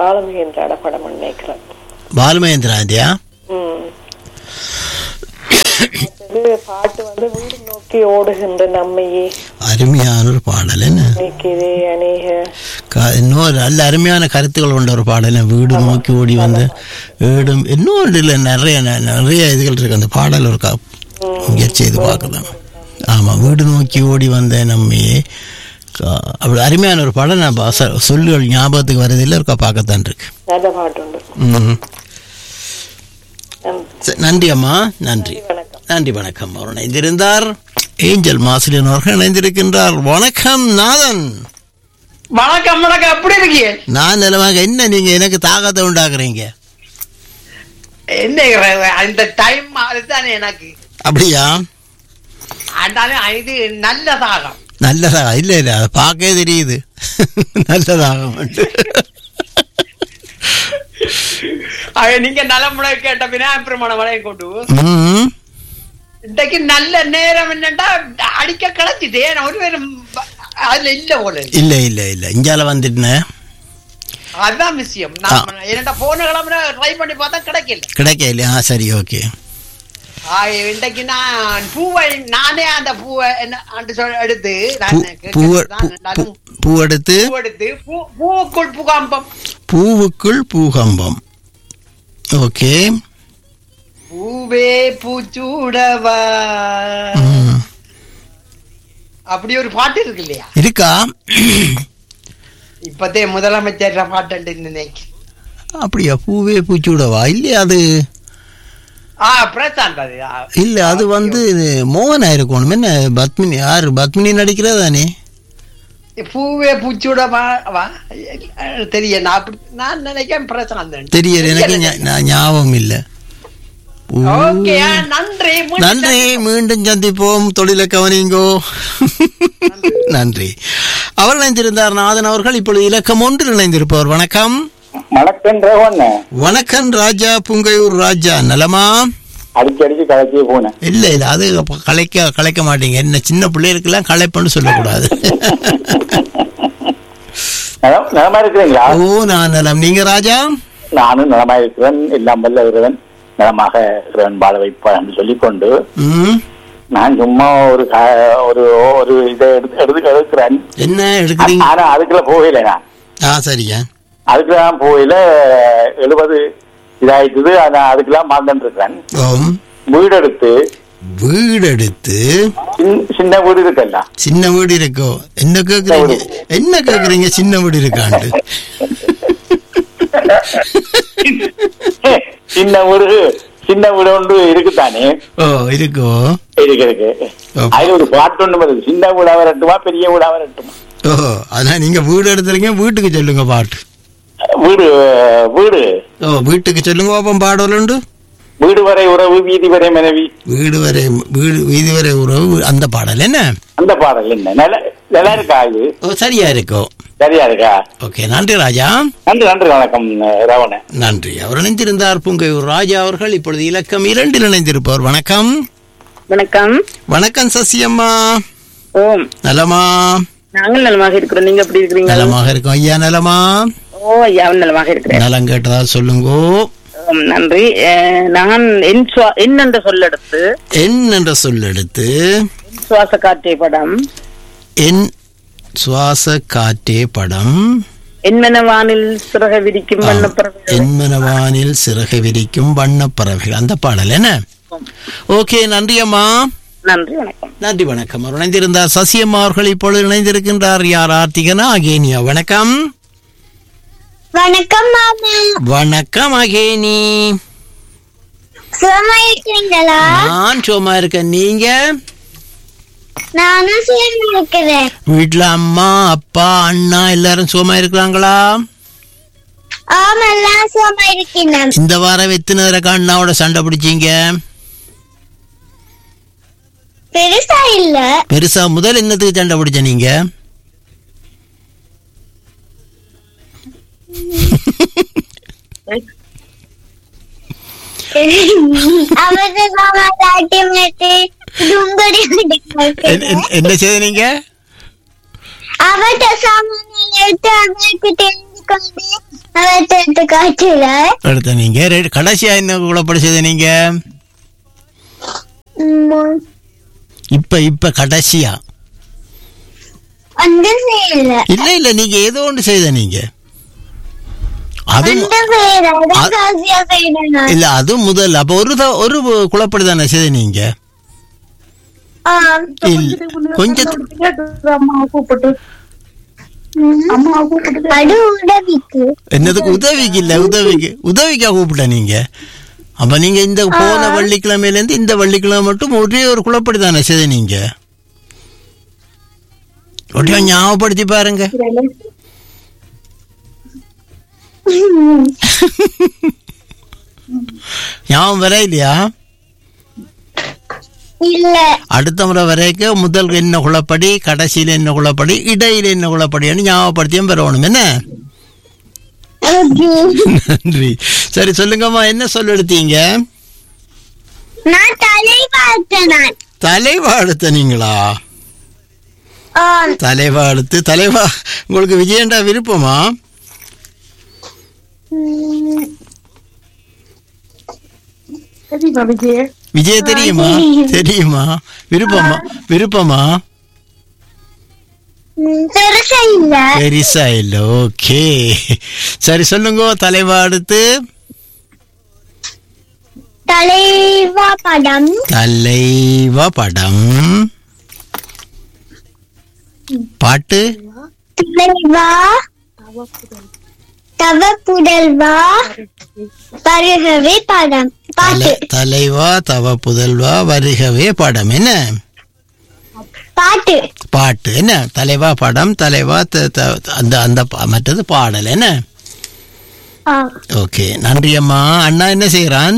[SPEAKER 7] பாலமகேந்திராட படம் நினைக்கிறேன்
[SPEAKER 2] பாலுமகேந்திராந்தியா
[SPEAKER 7] ம் இது பாட்டு வந்து வீடு நோக்கி ஓடுகின்ற நம்மையே
[SPEAKER 2] அருமையான ஒரு பாடல் என்ன
[SPEAKER 7] நிற்கிறே அநேக
[SPEAKER 2] க- இன்னொரு நல்ல அருமையான கருத்துக்கள் கொண்ட ஒரு பாடல் வீடு நோக்கி ஓடி வந்து வீடும் இன்னும் இல்லை நிறைய ந- நிறைய இதுகள் இருக்கு அந்த பாடல் ஒரு கா- முயற்சி செய்து பார்க்கலாம் ஆமாம் வீடு நோக்கி ஓடி வந்த நம்மையே க- அப்படி அருமையான ஒரு பாடல் நான் பா- சொ- சொல்லுகள் ஞாபகத்துக்கு வரதில்லை இருக்கா பார்க்கத்தான் இருக்கு
[SPEAKER 7] நல்ல பாட்டு உண்டு
[SPEAKER 2] ம்.
[SPEAKER 7] நன்றி.
[SPEAKER 2] சரி, நன்றி அம்மா நன்றி
[SPEAKER 7] வணக்கம்
[SPEAKER 2] நன்றி வணக்கம் அவர் இணைந்திருந்தார் ஏஞ்சல் மாசிலியன் அவர்கள் இணைந்திருக்கின்றார் வணக்கம் நாதன்
[SPEAKER 1] வணக்கம் வணக்கம் எப்படி இருக்கீங்க
[SPEAKER 2] நான் நிலமாக என்ன நீங்க எனக்கு தாகத்தை உண்டாக்குறீங்க
[SPEAKER 1] என்ன அந்த டைம் அதுதானே எனக்கு
[SPEAKER 2] அப்படியா
[SPEAKER 1] அதனால இது நல்ல தாகம்
[SPEAKER 2] நல்லதா இல்ல இல்ல அதை பார்க்கவே தெரியுது நல்லதாக
[SPEAKER 1] அது நீங்க நலமுறை கேட்ட பின்னா பிரமாண வளைய கொண்டு
[SPEAKER 2] ம்
[SPEAKER 1] இன்றைக்கு நல்ல நேரம் என்னண்டா அடிக்க கிடைச்சிட்டு ஏன்னா ஒரு பேரும் அதுல இல்ல போல இருக்கு.
[SPEAKER 2] இல்ல இல்ல இல்ல இஞ்சால வந்துட்டேன்
[SPEAKER 1] அதுதான் விஷயம் நான் என்னடா போன கிழமை ட்ரை பண்ணி பார்த்தா கிடைக்கல
[SPEAKER 2] கிடைக்க இல்லையா ஆ சரி ஓகே
[SPEAKER 1] ஆ, இன்றைக்கு நான் பூவை நானே அந்த பூவை என்ன அண்டு சொல் எடுத்து நான்
[SPEAKER 2] பூ பூ
[SPEAKER 1] நான் நான்
[SPEAKER 2] பூ எடுத்து
[SPEAKER 1] பூ எடுத்து பூ பூவுக்குள் புகாம்பம்
[SPEAKER 2] பூவுக்குள் பூகம்பம் ஓகே
[SPEAKER 1] பூவே பூச்சூடவா
[SPEAKER 2] ம்.
[SPEAKER 1] அப்படி ஒரு பாட்டு இருக்கு இல்லையா
[SPEAKER 2] இருக்கா
[SPEAKER 1] இப்பத்தே முதலமைச்சர் பாட்டு நினைக்கிறேன்
[SPEAKER 2] அப்படியா பூவே பூச்சூடவா இல்லையா அது
[SPEAKER 1] ஆ பிரசாந்த் அது ஆ,
[SPEAKER 2] இல்ல அது வந்து இது மோகனா இருக்கணும் என்ன பத்மினி யாரு பத்மினி நடிக்கிறதானே
[SPEAKER 1] பூவே பூச்சூடவா வா தெரிய நான் அப்படி நான் நினைக்கிறேன் பிரசாந்த்
[SPEAKER 2] தெரியல எனக்கு ஞா- ஞா- ஞாபகம் இல்ல பூ-
[SPEAKER 1] ஓகே நன்றி மீண்டும்
[SPEAKER 2] நன்றி மீண்டும் சந்திப்போம் தொழிலை கவனிங்கோ நன்றி அவர் இணைந்திருந்தார் நாதன் அவர்கள் இப்பொழுது இலக்கம் ஒன்றில் இணைந்திருப்பவர் வணக்கம்
[SPEAKER 8] வணக்கம் ரேவண்ண
[SPEAKER 2] வணக்கம் ராஜா புங்கையூர் ராஜா நலமா
[SPEAKER 8] அடிச்சு அடிச்சு கலக்கியே போனேன்
[SPEAKER 2] இல்ல இல்ல அது அப்ப கலைக்க கலைக்க மாட்டீங்க என்ன சின்ன பிள்ளைகளுக்கெல்லாம் கலைப்புன்னு சொல்லக்கூடாது
[SPEAKER 8] நலம் நலமா இருக்கிறீங்களா
[SPEAKER 2] ஓ நான் நலம் நீங்க ராஜா
[SPEAKER 8] நானும் நலமா இருக்கிறேன் எல்லாம் வல்ல இறைவன் நலமாக இறைவன் வாழ வைப்பான் என்று சொல்லிக்கொண்டு
[SPEAKER 2] ம்
[SPEAKER 8] நான் சும்மா ஒரு கா- ஒரு ஒரு இதை எடுத்து எடுத்து எடுக்கிறேன்
[SPEAKER 2] என்ன எடுக்கிறீங்க
[SPEAKER 8] ஆனா அதுக்குள்ள போகல நான்
[SPEAKER 2] ஆ சரியா
[SPEAKER 8] அதுக்கு நான் போகல எழுபது இதாயிட்டுது நான் அதுக்கெல்லாம் மறந்துட்டு இருக்கிறேன்
[SPEAKER 2] ஓம்
[SPEAKER 8] வீடு எடுத்து
[SPEAKER 2] வீடு எடுத்து
[SPEAKER 8] சின்ன- சின்ன வீடு இருக்கல்ல
[SPEAKER 2] சின்ன வீடு இருக்கோ என்ன கேக்குறீங்க என்ன கேக்குறீங்க சின்ன வீடு இருக்காண்டு
[SPEAKER 8] சின்ன வீடு சின்ன வீடு ஒன்று இருக்குதானே
[SPEAKER 2] ஓ இருக்கோ
[SPEAKER 8] இருக்கு இருக்கு
[SPEAKER 2] ஓ.
[SPEAKER 8] அதுல ஒரு பாட்டு ஒண்ணு வருது சின்ன வீடா வரட்டுமா பெரிய வீடா வரட்டுமா
[SPEAKER 2] ஓ அதான் நீங்க வீடு எடுத்துறீங்க வீட்டுக்கு சொல்லுங்க பாட்டு
[SPEAKER 8] வீடு வீடு
[SPEAKER 2] ஓ வீட்டுக்கு சொல்லுங்க பாப்போம் பாடல் உண்டு
[SPEAKER 8] வீடு வரை உறவு வீதி வரை மனைவி
[SPEAKER 2] வீடு வரை வீடு வீதி வரை உறவு அந்த பாடல் என்ன
[SPEAKER 8] அந்த பாடல் என்ன நல்ல நல்லா இருக்கா இது
[SPEAKER 2] ஓ சரியா இருக்கோ
[SPEAKER 8] சரியா இருக்கா
[SPEAKER 2] ஓகே நன்றி ராஜா
[SPEAKER 8] நன்றி நன்றி வணக்கம் ராவண
[SPEAKER 2] நன்றி அவர் இணைந்திருந்தார் புங்கையூர் ராஜா அவர்கள் இப்பொழுது இலக்கம் இரண்டில் இணைந்திருப்பவர் வணக்கம்
[SPEAKER 4] வணக்கம்
[SPEAKER 2] வணக்கம் சசியம்மா
[SPEAKER 4] ஓம்
[SPEAKER 2] நலமா
[SPEAKER 4] நாங்கள் நலமாக இருக்கிறோம் நீங்க எப்படி இருக்கிறீங்க
[SPEAKER 2] நலமாக இருக்கும் ஐயா நலமா
[SPEAKER 4] ஓ ஐயாவும் நலமாக இருக்கிறேன்
[SPEAKER 2] நலம் கேட்டதா சொல்லுங்கோ
[SPEAKER 4] ஓம், நன்றி அஹ், நான் என் சுவா- என் என்ற சொல்லெடுத்து
[SPEAKER 2] என் என்ற சொல் எடுத்து
[SPEAKER 4] என் சுவாச காற்றை படம்
[SPEAKER 2] என் சுவாச காற்றே படம்
[SPEAKER 4] என் மனவானில் சிறக விரிக்கும் வண்ணப்பறவை
[SPEAKER 2] என்மனவானில் சிறகை விரிக்கும் வண்ணப்பறவைகள் அந்த பாடல் என்ன ஓகே நன்றி அம்மா
[SPEAKER 4] நன்றி வணக்கம்
[SPEAKER 2] நன்றி வணக்கம் அவர் இணைந்திருந்தார் சசியம்மா அவர்கள் இப்பொழுது இணைந்திருக்கின்றார் யார் ஆர்த்திகனா அகேனியா வணக்கம்
[SPEAKER 5] வணக்கம் மாமா
[SPEAKER 2] வணக்கம் அகேனி
[SPEAKER 5] சுகமா இருக்கீங்களா
[SPEAKER 2] நான் சும்மா இருக்கேன் நீங்க
[SPEAKER 5] நானும் சுகமா இருக்கிறேன்
[SPEAKER 2] வீட்டுல அம்மா அப்பா அண்ணா எல்லாரும் சுகமா இருக்கிறாங்களா
[SPEAKER 5] ஆமெல்லாம் சுகமா இருக்கேன்
[SPEAKER 2] இந்த வாரம் எத்தனை தடவை அண்ணாவோட சண்டை பிடிச்சீங்க
[SPEAKER 5] பெருசா இல்ல
[SPEAKER 2] பெருசா முதல் என்னத்துக்கு சண்டை பிடிச்ச நீங்க
[SPEAKER 5] அவரது மாமா தாட்டி மாட்டி தும்படி
[SPEAKER 2] என்ன- என்ன- என்ன செய்த நீங்க
[SPEAKER 5] அவர்கிட்ட சாமான் எடுத்து அவருக்கு தெரிஞ்சு கொண்டு அவர்கிட்ட எடுத்து காட்டுல
[SPEAKER 2] அடுத்த நீங்க ரெ- கடைசியா என்ன கூட படிச்சது நீங்க
[SPEAKER 9] ம்,
[SPEAKER 2] இப்ப இப்ப கடைசியா
[SPEAKER 9] அந்த செய்யல
[SPEAKER 2] இல்ல இல்ல நீங்க ஏதோ ஒன்று செய்த நீங்க அது
[SPEAKER 9] அந்த செய்யல
[SPEAKER 2] அ-
[SPEAKER 9] கடைசியா செய்யறேன் நான்.
[SPEAKER 2] இல்ல அது முதல் அப்ப ஒரு த- ஒரு குழப்படி தானே செய்த நீங்க
[SPEAKER 9] ஆ,
[SPEAKER 2] இல்ல கொஞ்சம்
[SPEAKER 7] அம்மாவை கூப்பிட்டு அம்மாவை கூப்பிட்டு
[SPEAKER 9] அது உதவிக்கு
[SPEAKER 2] என்னதுக்கு உதவிக்கு இல்ல உதவிக்கு உதவிக்கா கூப்பிட்ட நீங்க அப்ப நீங்க இந்த போன வெள்ளிக்கிழமையில இருந்து இந்த வெள்ளிக்கிழமை மட்டும் ஒரே ஒரு குழப்படி தானே செய்த நீங்க ஒட்டியா ஞாபகப்படுத்தி பாருங்க ஞாபகம் வர இல்லையா
[SPEAKER 9] இல்ல
[SPEAKER 2] அடுத்த முறை வரைக்கும் முதல் என்ன குழப்படி கடைசியில என்ன குழப்படி இடையில என்ன குழப்படின்னு ஞாபகப்படுத்தியும் பெறணும் என்ன
[SPEAKER 9] ஓகே
[SPEAKER 2] நன்றி சரி சொல்லுங்கம்மா என்ன சொல்ல எடுத்தீங்க
[SPEAKER 9] நான் தலை பார்த்தேன் நான்
[SPEAKER 2] தலைவா எடுத்த நீங்களா
[SPEAKER 9] ஆ,
[SPEAKER 2] தலைவா எடுத்து தலைவா உங்களுக்கு விஜயண்டா விருப்பமா
[SPEAKER 9] ம்,
[SPEAKER 7] தெரியுமா விஜய்
[SPEAKER 2] விஜய் தெரியுமா தெரியுமா விருப்பமா விருப்பமா
[SPEAKER 9] ம், பெருசா இல்ல
[SPEAKER 2] பெரிசா இல்ல ஓகே சரி சொல்லுங்க தலைவா அடுத்து
[SPEAKER 9] தலைவா படம்
[SPEAKER 2] தலைவா படம் பாட்டு
[SPEAKER 9] தலைவா தவ புதல்வா வருகவே படம் பாட்டு
[SPEAKER 2] தல- தலைவா தவ புதல்வா வருகவே படம் என்ன
[SPEAKER 9] பாட்டு
[SPEAKER 2] பாட்டு என்ன தலைவா படம் தலைவா த- த- அந்த அந்த பா- மற்றது பாடல் என்ன
[SPEAKER 9] ஆ,
[SPEAKER 2] ஓகே நன்றி அம்மா அண்ணா என்ன செய்யறான்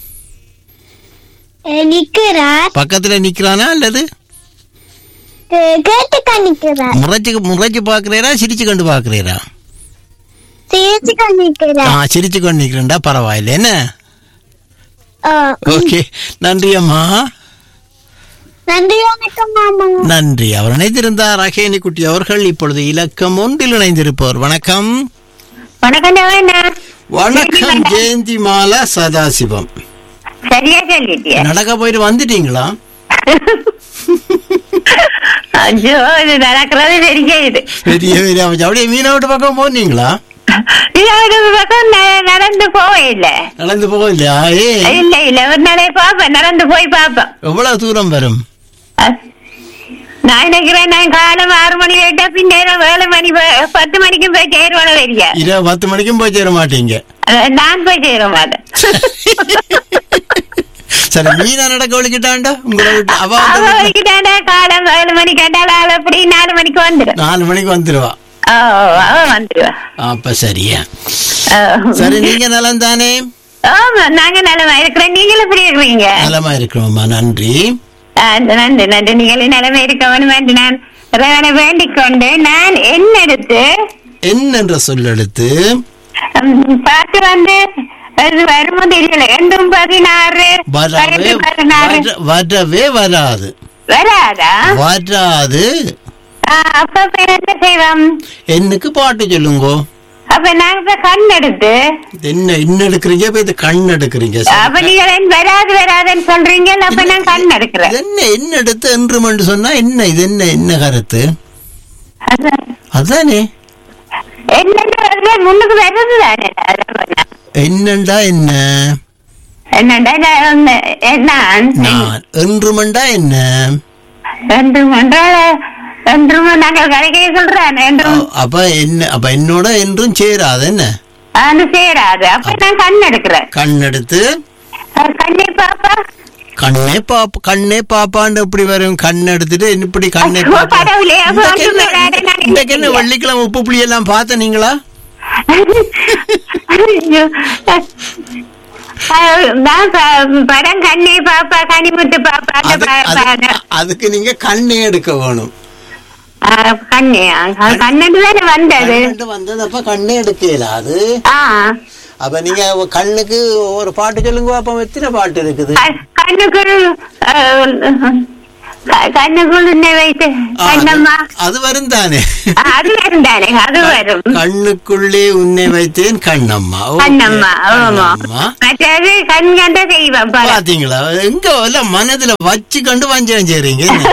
[SPEAKER 9] நிக்கிறார்
[SPEAKER 2] பக்கத்துல நிக்கிறானா அல்லது
[SPEAKER 9] கே- கேட்டுக்க நிக்கிறார்
[SPEAKER 2] முறைச்சு முறைச்சு பாக்குறீரா சிரிச்சு கொண்டு பாக்குறீரா
[SPEAKER 9] சிரிச்சுக்க
[SPEAKER 2] ஆ
[SPEAKER 9] நிக்கிறார்
[SPEAKER 2] சிரிச்சு கொண்டு நிக்கிறேன்டா பரவாயில்ல என்ன
[SPEAKER 9] ஆ,
[SPEAKER 2] ஓகே நன்றி அம்மா
[SPEAKER 9] நன்றி வணக்கம் மாமா
[SPEAKER 2] நன்றி அவர் இணைந்திருந்தார் அகேனி குட்டி அவர்கள் இப்பொழுது இலக்கம் ஒன்றில் இணைந்திருப்பவர் வணக்கம்
[SPEAKER 6] வணக்கம் தேவண்ணா
[SPEAKER 2] வணக்கம் ஜெயந்தி மாலா சதாசிவம்
[SPEAKER 6] சரியா சொல்லிட்டியா
[SPEAKER 2] நடக்க போயிட்டு வந்துட்டீங்களா
[SPEAKER 6] ஐயோ இது நடக்கிறது தெரியாது
[SPEAKER 2] பெரிய பெரிய அமைச்சு. அப்படியே மீனவட்டு பக்கம் போனீங்களா
[SPEAKER 6] இது பக்கம் ந- நடந்து போயில்ல
[SPEAKER 2] நடந்து போகலையா ஏ
[SPEAKER 6] இல்ல இல்ல ஒரு நாளே பாப்பேன் நடந்து போய் பாப்பேன்
[SPEAKER 2] எவ்வளவு தூரம் வரும்
[SPEAKER 6] அஹ், நான் நினைக்கிறேன் நான் காலம் ஆறு மணி கேட்டா பின்னேரம் ஏழு மணி ப- பத்து மணிக்கும் போய் சேருவான தெரியா
[SPEAKER 2] இரவு பத்து மணிக்கும் போய் சேர மாட்டீங்க
[SPEAKER 6] அஹ், நான் போய் சேர மாட்டேன்
[SPEAKER 2] சரி மீனா நடக்க வலிக்கிட்டாண்டா உங்களை விட்டு அவ
[SPEAKER 6] அவ
[SPEAKER 2] வந்து
[SPEAKER 6] வரைக்கும் காலம் ஏழு மணி கேட்டாலும் அவ எப்படி நாலு மணிக்கு வந்துடும்
[SPEAKER 2] நாலு மணிக்கு வந்துருவா
[SPEAKER 6] ஓ அவ வந்துடுவா
[SPEAKER 2] அப்ப சரியா
[SPEAKER 6] ஓ.
[SPEAKER 2] சரி நீங்க நலம் தானே
[SPEAKER 6] ஆமா நாங்க நலமா இருக்கிறோம் நீங்களும் எப்படி இருக்கிறீங்க
[SPEAKER 2] நலமா இருக்கிறோம்மா நன்றி
[SPEAKER 6] ஆ, நன்றி நன்றி நீங்கள் நிலைமை இருக்க வேண்டும் என்று நான் இறைவனை வேண்டிக் கொண்டு நான் என்ன எடுத்து
[SPEAKER 2] என்னென்ற சொல்லெடுத்து
[SPEAKER 6] ம், பாட்டு வந்து அது வருமோ தெரியல ரெண்டும் பதினாறு
[SPEAKER 2] வரவே
[SPEAKER 6] ரெண்டு பதினாறு
[SPEAKER 2] வர- வரவே வராது
[SPEAKER 6] வராதா
[SPEAKER 2] வராது
[SPEAKER 6] ஆ, அப்ப இப்ப என்ன செய்வோம்
[SPEAKER 2] என்னக்கு பாட்டு சொல்லுங்கோ
[SPEAKER 6] அப்ப நாங்க இப்ப கண் எடுத்து
[SPEAKER 2] என்ன இன்னும் எடுக்கிறீங்க இப்ப இது கண் எடுக்கிறீங்க
[SPEAKER 6] அப்ப நீங்கள் என்ன வராது வராதுன்னு சொல்றீங்க அப்ப நான் கண் எடுக்கிறேன்
[SPEAKER 2] இது என்ன என்ன எடுத்து என்று சொன்னா என்ன இது என்ன என்ன கருத்து
[SPEAKER 6] அதான்.
[SPEAKER 2] அதானே
[SPEAKER 6] என்னன்னு வருது முன்னுக்கு வருது தானே அதான் சொன்னேன்.
[SPEAKER 2] என்னண்டா என்ன
[SPEAKER 6] என்னடா நான் ஒண்ணு- என்ன
[SPEAKER 2] நான் என்றுமண்டா என்ன
[SPEAKER 6] ரெண்டு மண்டால ரெண்டு நாங்கள் கடைக்கே சொல்றேன் ரெண்டு
[SPEAKER 2] அ- அப்ப என்ன அப்ப என்னோட என்றும் சேராது என்ன
[SPEAKER 6] அது சேராது அப்ப நான் கண் எடுக்கிறேன்
[SPEAKER 2] கண் எடுத்து
[SPEAKER 6] அது கண்ணே பாப்பா
[SPEAKER 2] கண்ணே பாப்பா கண்ணே பாப்பான்னு எப்படி வரும் கண் எடுத்துட்டு இப்படி கண்ணே
[SPEAKER 6] ஐயோ,
[SPEAKER 2] பாப்பா
[SPEAKER 6] கடவுளே, அப்ப
[SPEAKER 2] இன்றைக்கு
[SPEAKER 6] வந்து
[SPEAKER 2] என்ன-
[SPEAKER 6] விளையாட நான்
[SPEAKER 2] இன்றைக்கு என்ன
[SPEAKER 6] இல்லையா?
[SPEAKER 2] வெள்ளிக்கிழமை உப்பு புளி எல்லாம் பார்த்த நீங்களா
[SPEAKER 6] ஐயோ. அஹ், நான் ப- படம் கண்ணே பாப்பா கனிமுத்து பாப்பா அந்த
[SPEAKER 2] அது-
[SPEAKER 6] ப-
[SPEAKER 2] அது-
[SPEAKER 6] ப-
[SPEAKER 2] அதுக்கு நீங்க கண்ணே எடுக்க வேணும்
[SPEAKER 6] அஹ், கண்ணே கண்ணு தானே வந்தது
[SPEAKER 2] கண்ணு வந்ததப்ப கண்ணே எடுக்கல அது
[SPEAKER 6] ஆ
[SPEAKER 2] அப்ப நீங்க கண்ணுக்கு ஒரு பாட்டு சொல்லுங்க அப்ப எத்தனை பாட்டு இருக்குது
[SPEAKER 6] க- கண்ணுக்கு அஹ், க- கண்ணுக்குள் உன்னை வைத்து
[SPEAKER 2] ஆ,
[SPEAKER 6] கண்ணம்மா
[SPEAKER 2] அது- அது வரும் தானே
[SPEAKER 6] ஆ, அது வரும் தானே அது வரும்
[SPEAKER 2] கண்ணுக்குள்ளே உன்னை வைத்தேன் கண்ணம்மா ஓகே.
[SPEAKER 6] கண்ணம்மா ஆமா
[SPEAKER 2] கண்ணம்மா.
[SPEAKER 6] மற்றது கண் கண்ட தெய்வம் படம்
[SPEAKER 2] பாத்தீங்களா எங்க எல்லாம் மனதுல வச்சு கண்டு வஞ்சகம் செய்றீங்க என்ன?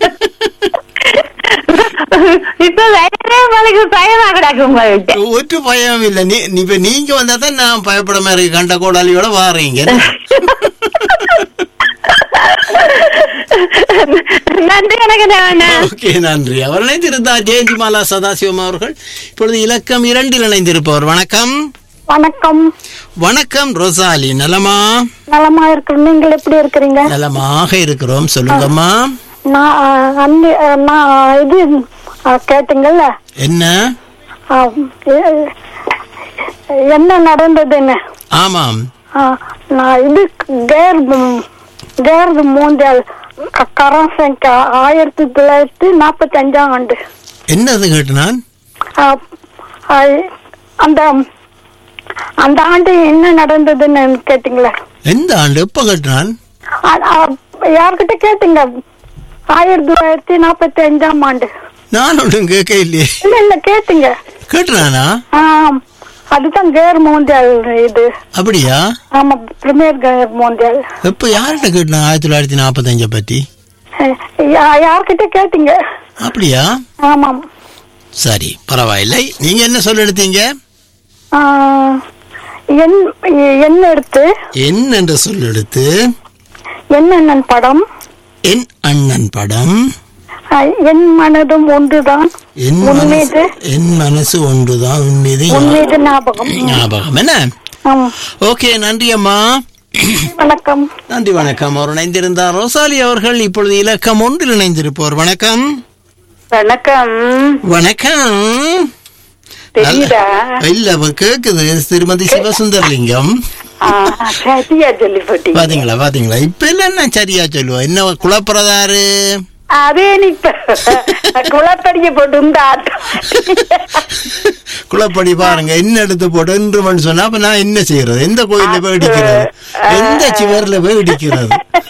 [SPEAKER 6] இப்ப வேற உங்களுக்கு பயமா கிடக்கும் உங்கள்கிட்ட
[SPEAKER 2] ஒரு பயம் இல்ல நீ நீ- இப்ப நீங்க வந்தா தான் நான் பயப்பட மாதிரி கண்ட கோடாலியோட வாரீங்க
[SPEAKER 6] நன்றி எனக்கு தேவண்ணா
[SPEAKER 2] ஓகே நன்றி அவர் இணைந்திருந்தார் ஜெயந்திமாலா சதாசிவம் அவர்கள் இப்பொழுது இலக்கம் இரண்டில் இணைந்திருப்பவர் வணக்கம்
[SPEAKER 9] வணக்கம்
[SPEAKER 2] வணக்கம் ரோசாலி நலமா
[SPEAKER 9] நலமா இருக்கிறோம் நீங்கள் எப்படி இருக்கிறீங்க
[SPEAKER 2] நலமாக இருக்கிறோம் சொல்லுங்கம்மா
[SPEAKER 9] நான் அஹ், அன்னி அஹ், நான் இது அஹ், கேட்டீங்கல்ல
[SPEAKER 2] என்ன
[SPEAKER 9] அஹ், எ- என்ன நடந்ததுன்னு
[SPEAKER 2] ஆமாம்
[SPEAKER 9] அஹ், நான் இது கேர் கேர் மூன்றால் கரசங்க ஆயிரத்தி தொள்ளாயிரத்தி நாற்பத்தி அஞ்சாம் ஆண்டு
[SPEAKER 2] என்னது கேட்டு நான்
[SPEAKER 9] அஹ், அஹ், அந்த அந்த ஆண்டு என்ன நடந்ததுன்னு கேட்டீங்களா
[SPEAKER 2] எந்த ஆண்டு எப்ப கட்டினான்
[SPEAKER 9] அ- அ- யார்கிட்ட கேட்டீங்க ஆயிரத்தி தொள்ளாயிரத்தி நாற்பத்தி அஞ்சாம் ஆண்டு
[SPEAKER 2] நான் ஒன்றும் கேட்க இல்லையே
[SPEAKER 9] இல்ல இல்ல கேட்டீங்க
[SPEAKER 2] கேட்டுனானா
[SPEAKER 9] ஆம் அதுதான் கேர் மோந்தியால் இது
[SPEAKER 2] அப்படியா
[SPEAKER 9] ஆமா பிரீமியர் கேர் மோந்தியால்
[SPEAKER 2] எப்ப யார்கிட்ட கேட்டான் ஆயிரத்தி தொள்ளாயிரத்தி நாற்பத்தஞ்ச பத்தி
[SPEAKER 9] அஹ், யா- யார்கிட்ட கேட்டீங்க
[SPEAKER 2] அப்படியா
[SPEAKER 9] ஆமாம்
[SPEAKER 2] சரி பரவாயில்லை நீங்க என்ன சொல்ல எடுத்தீங்க
[SPEAKER 9] ஆஹ், என் என்ன எடுத்து
[SPEAKER 2] என் என்ற சொல் எடுத்து
[SPEAKER 9] என்னென்ன படம்
[SPEAKER 2] என் அண்ணன் படம்
[SPEAKER 9] அஹ், என் மனதும் ஒன்றுதான்
[SPEAKER 2] என்
[SPEAKER 9] உன்
[SPEAKER 2] மனசு
[SPEAKER 9] மீது
[SPEAKER 2] என் மனசு ஒன்றுதான் உன் மீது
[SPEAKER 9] உன் மீது ஞாபகம்
[SPEAKER 2] ஞாபகம் என்ன
[SPEAKER 9] ஆமா
[SPEAKER 2] ஓகே நன்றி அம்மா
[SPEAKER 9] வணக்கம்
[SPEAKER 2] நன்றி வணக்கம் அவர் இணைந்திருந்தார் ரோசாலி அவர்கள் இப்பொழுது இலக்கம் ஒன்றில் இணைந்திருப்போர் வணக்கம்
[SPEAKER 4] வணக்கம்
[SPEAKER 2] வணக்கம்
[SPEAKER 4] தெரியுதா
[SPEAKER 2] இல்ல அவ கேக்குது திருமதி சிவசுந்தரலிங்கம்
[SPEAKER 4] ஆ, சரியா சொல்லி போட்டீங்க
[SPEAKER 2] பாத்தீங்களா பாத்தீங்களா இப்ப இல்ல என்ன சரியா சொல்லுவோம் என்ன குழப்பறதாரு
[SPEAKER 4] அதே இப்ப குளப்படிய போட்டு இந்த ஆட்டம்
[SPEAKER 2] குழப்படி பாருங்க என்ன எடுத்து போட்டு என்று மணி சொன்னா அப்ப நான் என்ன செய்யறது எந்த கோயில்ல போய் இடிக்கிறது எந்த சிவர்ல போய் இடிக்கிறது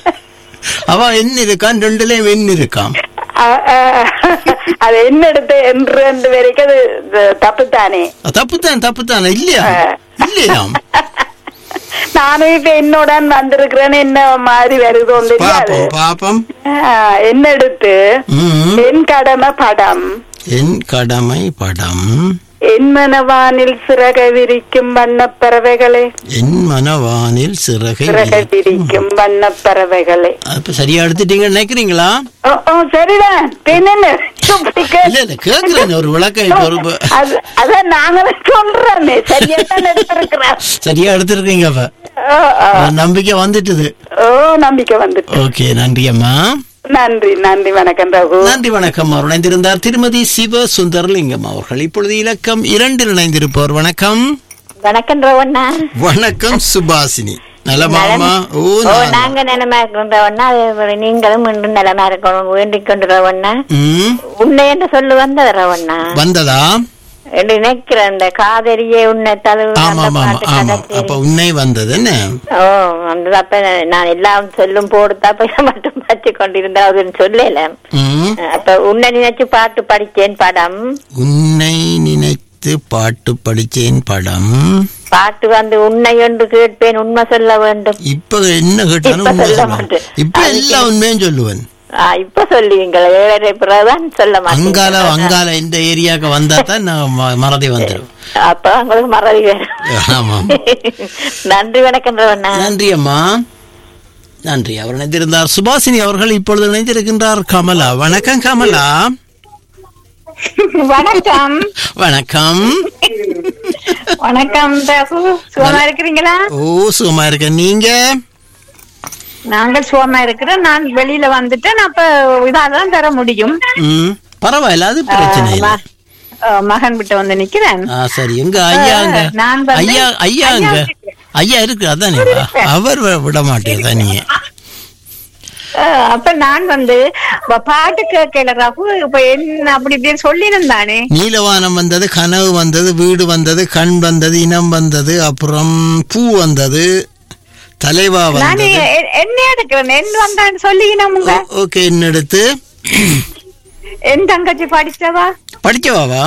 [SPEAKER 2] அவ என்ன இருக்கான் ரெண்டுலயும் என்ன இருக்கான்
[SPEAKER 4] ஆ, ஆ, அது என்ன எடுத்து என்று ரெண்டு வரைக்கும் அது தப்பு தானே
[SPEAKER 2] தப்புத்தான் தப்புத்தான் இல்லையா இல்லையாம்
[SPEAKER 4] நானும் இப்ப என்னோட வந்திருக்கிறேன்னு என்ன மாதிரி வருதோன்னு தெரியாது
[SPEAKER 2] பாப்போம் பாப்போம்
[SPEAKER 4] ஆ, என்ன எடுத்து
[SPEAKER 2] ம்.
[SPEAKER 4] என் கடமை படம்
[SPEAKER 2] என் கடமை படம்
[SPEAKER 4] என் மனவானில் சிறக விரிக்கும் வண்ணப் பறவைகளே
[SPEAKER 2] என் மனவானில் சிறகை
[SPEAKER 4] சிறக
[SPEAKER 2] விரிக்கும்.
[SPEAKER 4] விரிக்கும் வண்ணப் பறவைகளே
[SPEAKER 2] அப்ப சரியா எடுத்துட்டீங்க நினைக்கிறீங்களா
[SPEAKER 4] ஓ, ஓ, சரிதான் பின்னென்ன இப்படி கே-
[SPEAKER 2] இல்ல இல்ல கேக்குறேன் ஒரு விளக்கம் இப்ப ஒரு ப-
[SPEAKER 4] அது- அதான் நாங்களும் சொல்றோமே சரியா தான் எடுத்திருக்கிறோம்
[SPEAKER 2] சரியா எடுத்திருக்கீங்க அப்ப
[SPEAKER 4] ஓ, ஓ.
[SPEAKER 2] ஒரு நம்பிக்கை வந்துட்டுது
[SPEAKER 4] ஓ நம்பிக்கை வந்துட்டு
[SPEAKER 2] ஓகே நன்றி அம்மா
[SPEAKER 4] நன்றி நன்றி வணக்கம் ரகு
[SPEAKER 2] நன்றி வணக்கம் அவர் இணைந்திருந்தார் திருமதி சிவ சுந்தரலிங்கம் அவர்கள் இப்பொழுது இலக்கம் இரண்டில் இணைந்திருப்பவர் வணக்கம்
[SPEAKER 5] வணக்கம் ரவண்ணா
[SPEAKER 2] வணக்கம் சுபாசினி நலமாமா ஓ
[SPEAKER 5] ஓ
[SPEAKER 2] நான்
[SPEAKER 5] நாங்க நிலமா இருக்கிறோம் ரவண்ணா அதே போல நீங்களும் இன்று நிலமா இருக்கணும் வேண்டிக் கொண்டு ரவண்ணா
[SPEAKER 2] ம்,
[SPEAKER 5] உன்னை என்று சொல்லு வந்தது ரவண்ணா
[SPEAKER 2] வந்ததா
[SPEAKER 5] என்று நினைக்கிறேன் இந்த காதலியே உன்னை தழுவு
[SPEAKER 2] ஆமா
[SPEAKER 5] அந்த
[SPEAKER 2] ஆமா
[SPEAKER 5] பாட்டு
[SPEAKER 2] ஆமா
[SPEAKER 5] கதை
[SPEAKER 2] அப்ப உன்னை வந்தது என்ன
[SPEAKER 5] ஓ அந்த அப்ப நான் எல்லாம் சொல்லும் போடுத்தா அப்ப மட்டும் பற்றி கொண்டிருந்தா அதுன்னு சொல்லல
[SPEAKER 2] ம்,
[SPEAKER 5] அப்ப உன்னை நினைச்சு பாட்டு படிச்சேன் படம்
[SPEAKER 2] உன்னை நினைத்து பாட்டு படிச்சேன் படம்
[SPEAKER 5] பாட்டு வந்து உன்னை என்று கேட்பேன் உண்மை சொல்ல வேண்டும்
[SPEAKER 2] இப்ப என்ன கேட்டாலும்
[SPEAKER 5] இப்ப
[SPEAKER 2] உண்மை
[SPEAKER 5] சொல்ல
[SPEAKER 2] சொல்லுவேன்
[SPEAKER 5] மாட்டேன்.
[SPEAKER 2] இப்ப எல்லா உண்மையும் சொல்லுவேன்
[SPEAKER 5] ஆ, இப்ப சொல்லுவீங்களா ஏழரை பிறகுதான் சொல்ல
[SPEAKER 2] அங்கால
[SPEAKER 5] மாட்டேன்
[SPEAKER 2] அங்கால இந்த ஏரியாக்கு வந்தா தான் நான் ம- மறதி வந்துடும்
[SPEAKER 5] அப்ப உங்களுக்கு மறதி வேணும்
[SPEAKER 2] ஆமா
[SPEAKER 5] நன்றி வணக்கம் ரவண்ணா
[SPEAKER 2] நன்றி அம்மா நன்றி அவர் இணைந்திருந்தார் சுபாசினி அவர்கள் இப்பொழுது இணைந்திருக்கின்றார் கமலா வணக்கம் கமலா
[SPEAKER 6] வணக்கம்
[SPEAKER 2] வணக்கம்
[SPEAKER 6] வணக்கம் ரகு சுகமா இருக்கிறீங்களா
[SPEAKER 2] ஓ சுகமா இருக்க நீங்க
[SPEAKER 6] நாங்கள் சுகமா இருக்கிறோம் நான் வெளியில வந்துட்டேன் அப்ப இதாதான் தர முடியும்
[SPEAKER 2] ம் பரவாயில்ல அது பிரச்சனை இல்லை
[SPEAKER 6] ம- அஹ், மகன் விட்டு வந்து நிக்கிறேன்
[SPEAKER 2] ஆ சரி எங்க ஐயா அங்க
[SPEAKER 6] நான் வந்து-
[SPEAKER 2] ஐயா ஐயா அங்க
[SPEAKER 6] ஐயா இருக்கு.
[SPEAKER 2] ஐயா இருக்கு அதானே அவர் வி- விட மாட்டேதா நீங்க
[SPEAKER 6] அஹ், அப்ப நான் வந்து ப- பாட்டு கேட்கல ரகு இப்ப என்ன அப்படி இப்படின்னு சொல்லியிருந்தானே
[SPEAKER 2] நீலவானம் வந்தது கனவு வந்தது வீடு வந்தது கண் வந்தது இனம் வந்தது அப்புறம் பூ வந்தது தலைவா
[SPEAKER 6] நான்
[SPEAKER 2] வந்தது
[SPEAKER 6] எ- என்ன எடுக்கிறேன் என் வந்தான்னு சொல்லிக்கணும் உங்க
[SPEAKER 2] ஓகே என்னெடுத்து
[SPEAKER 6] என் தங்கச்சி படிச்சவா
[SPEAKER 2] படிக்கவாவா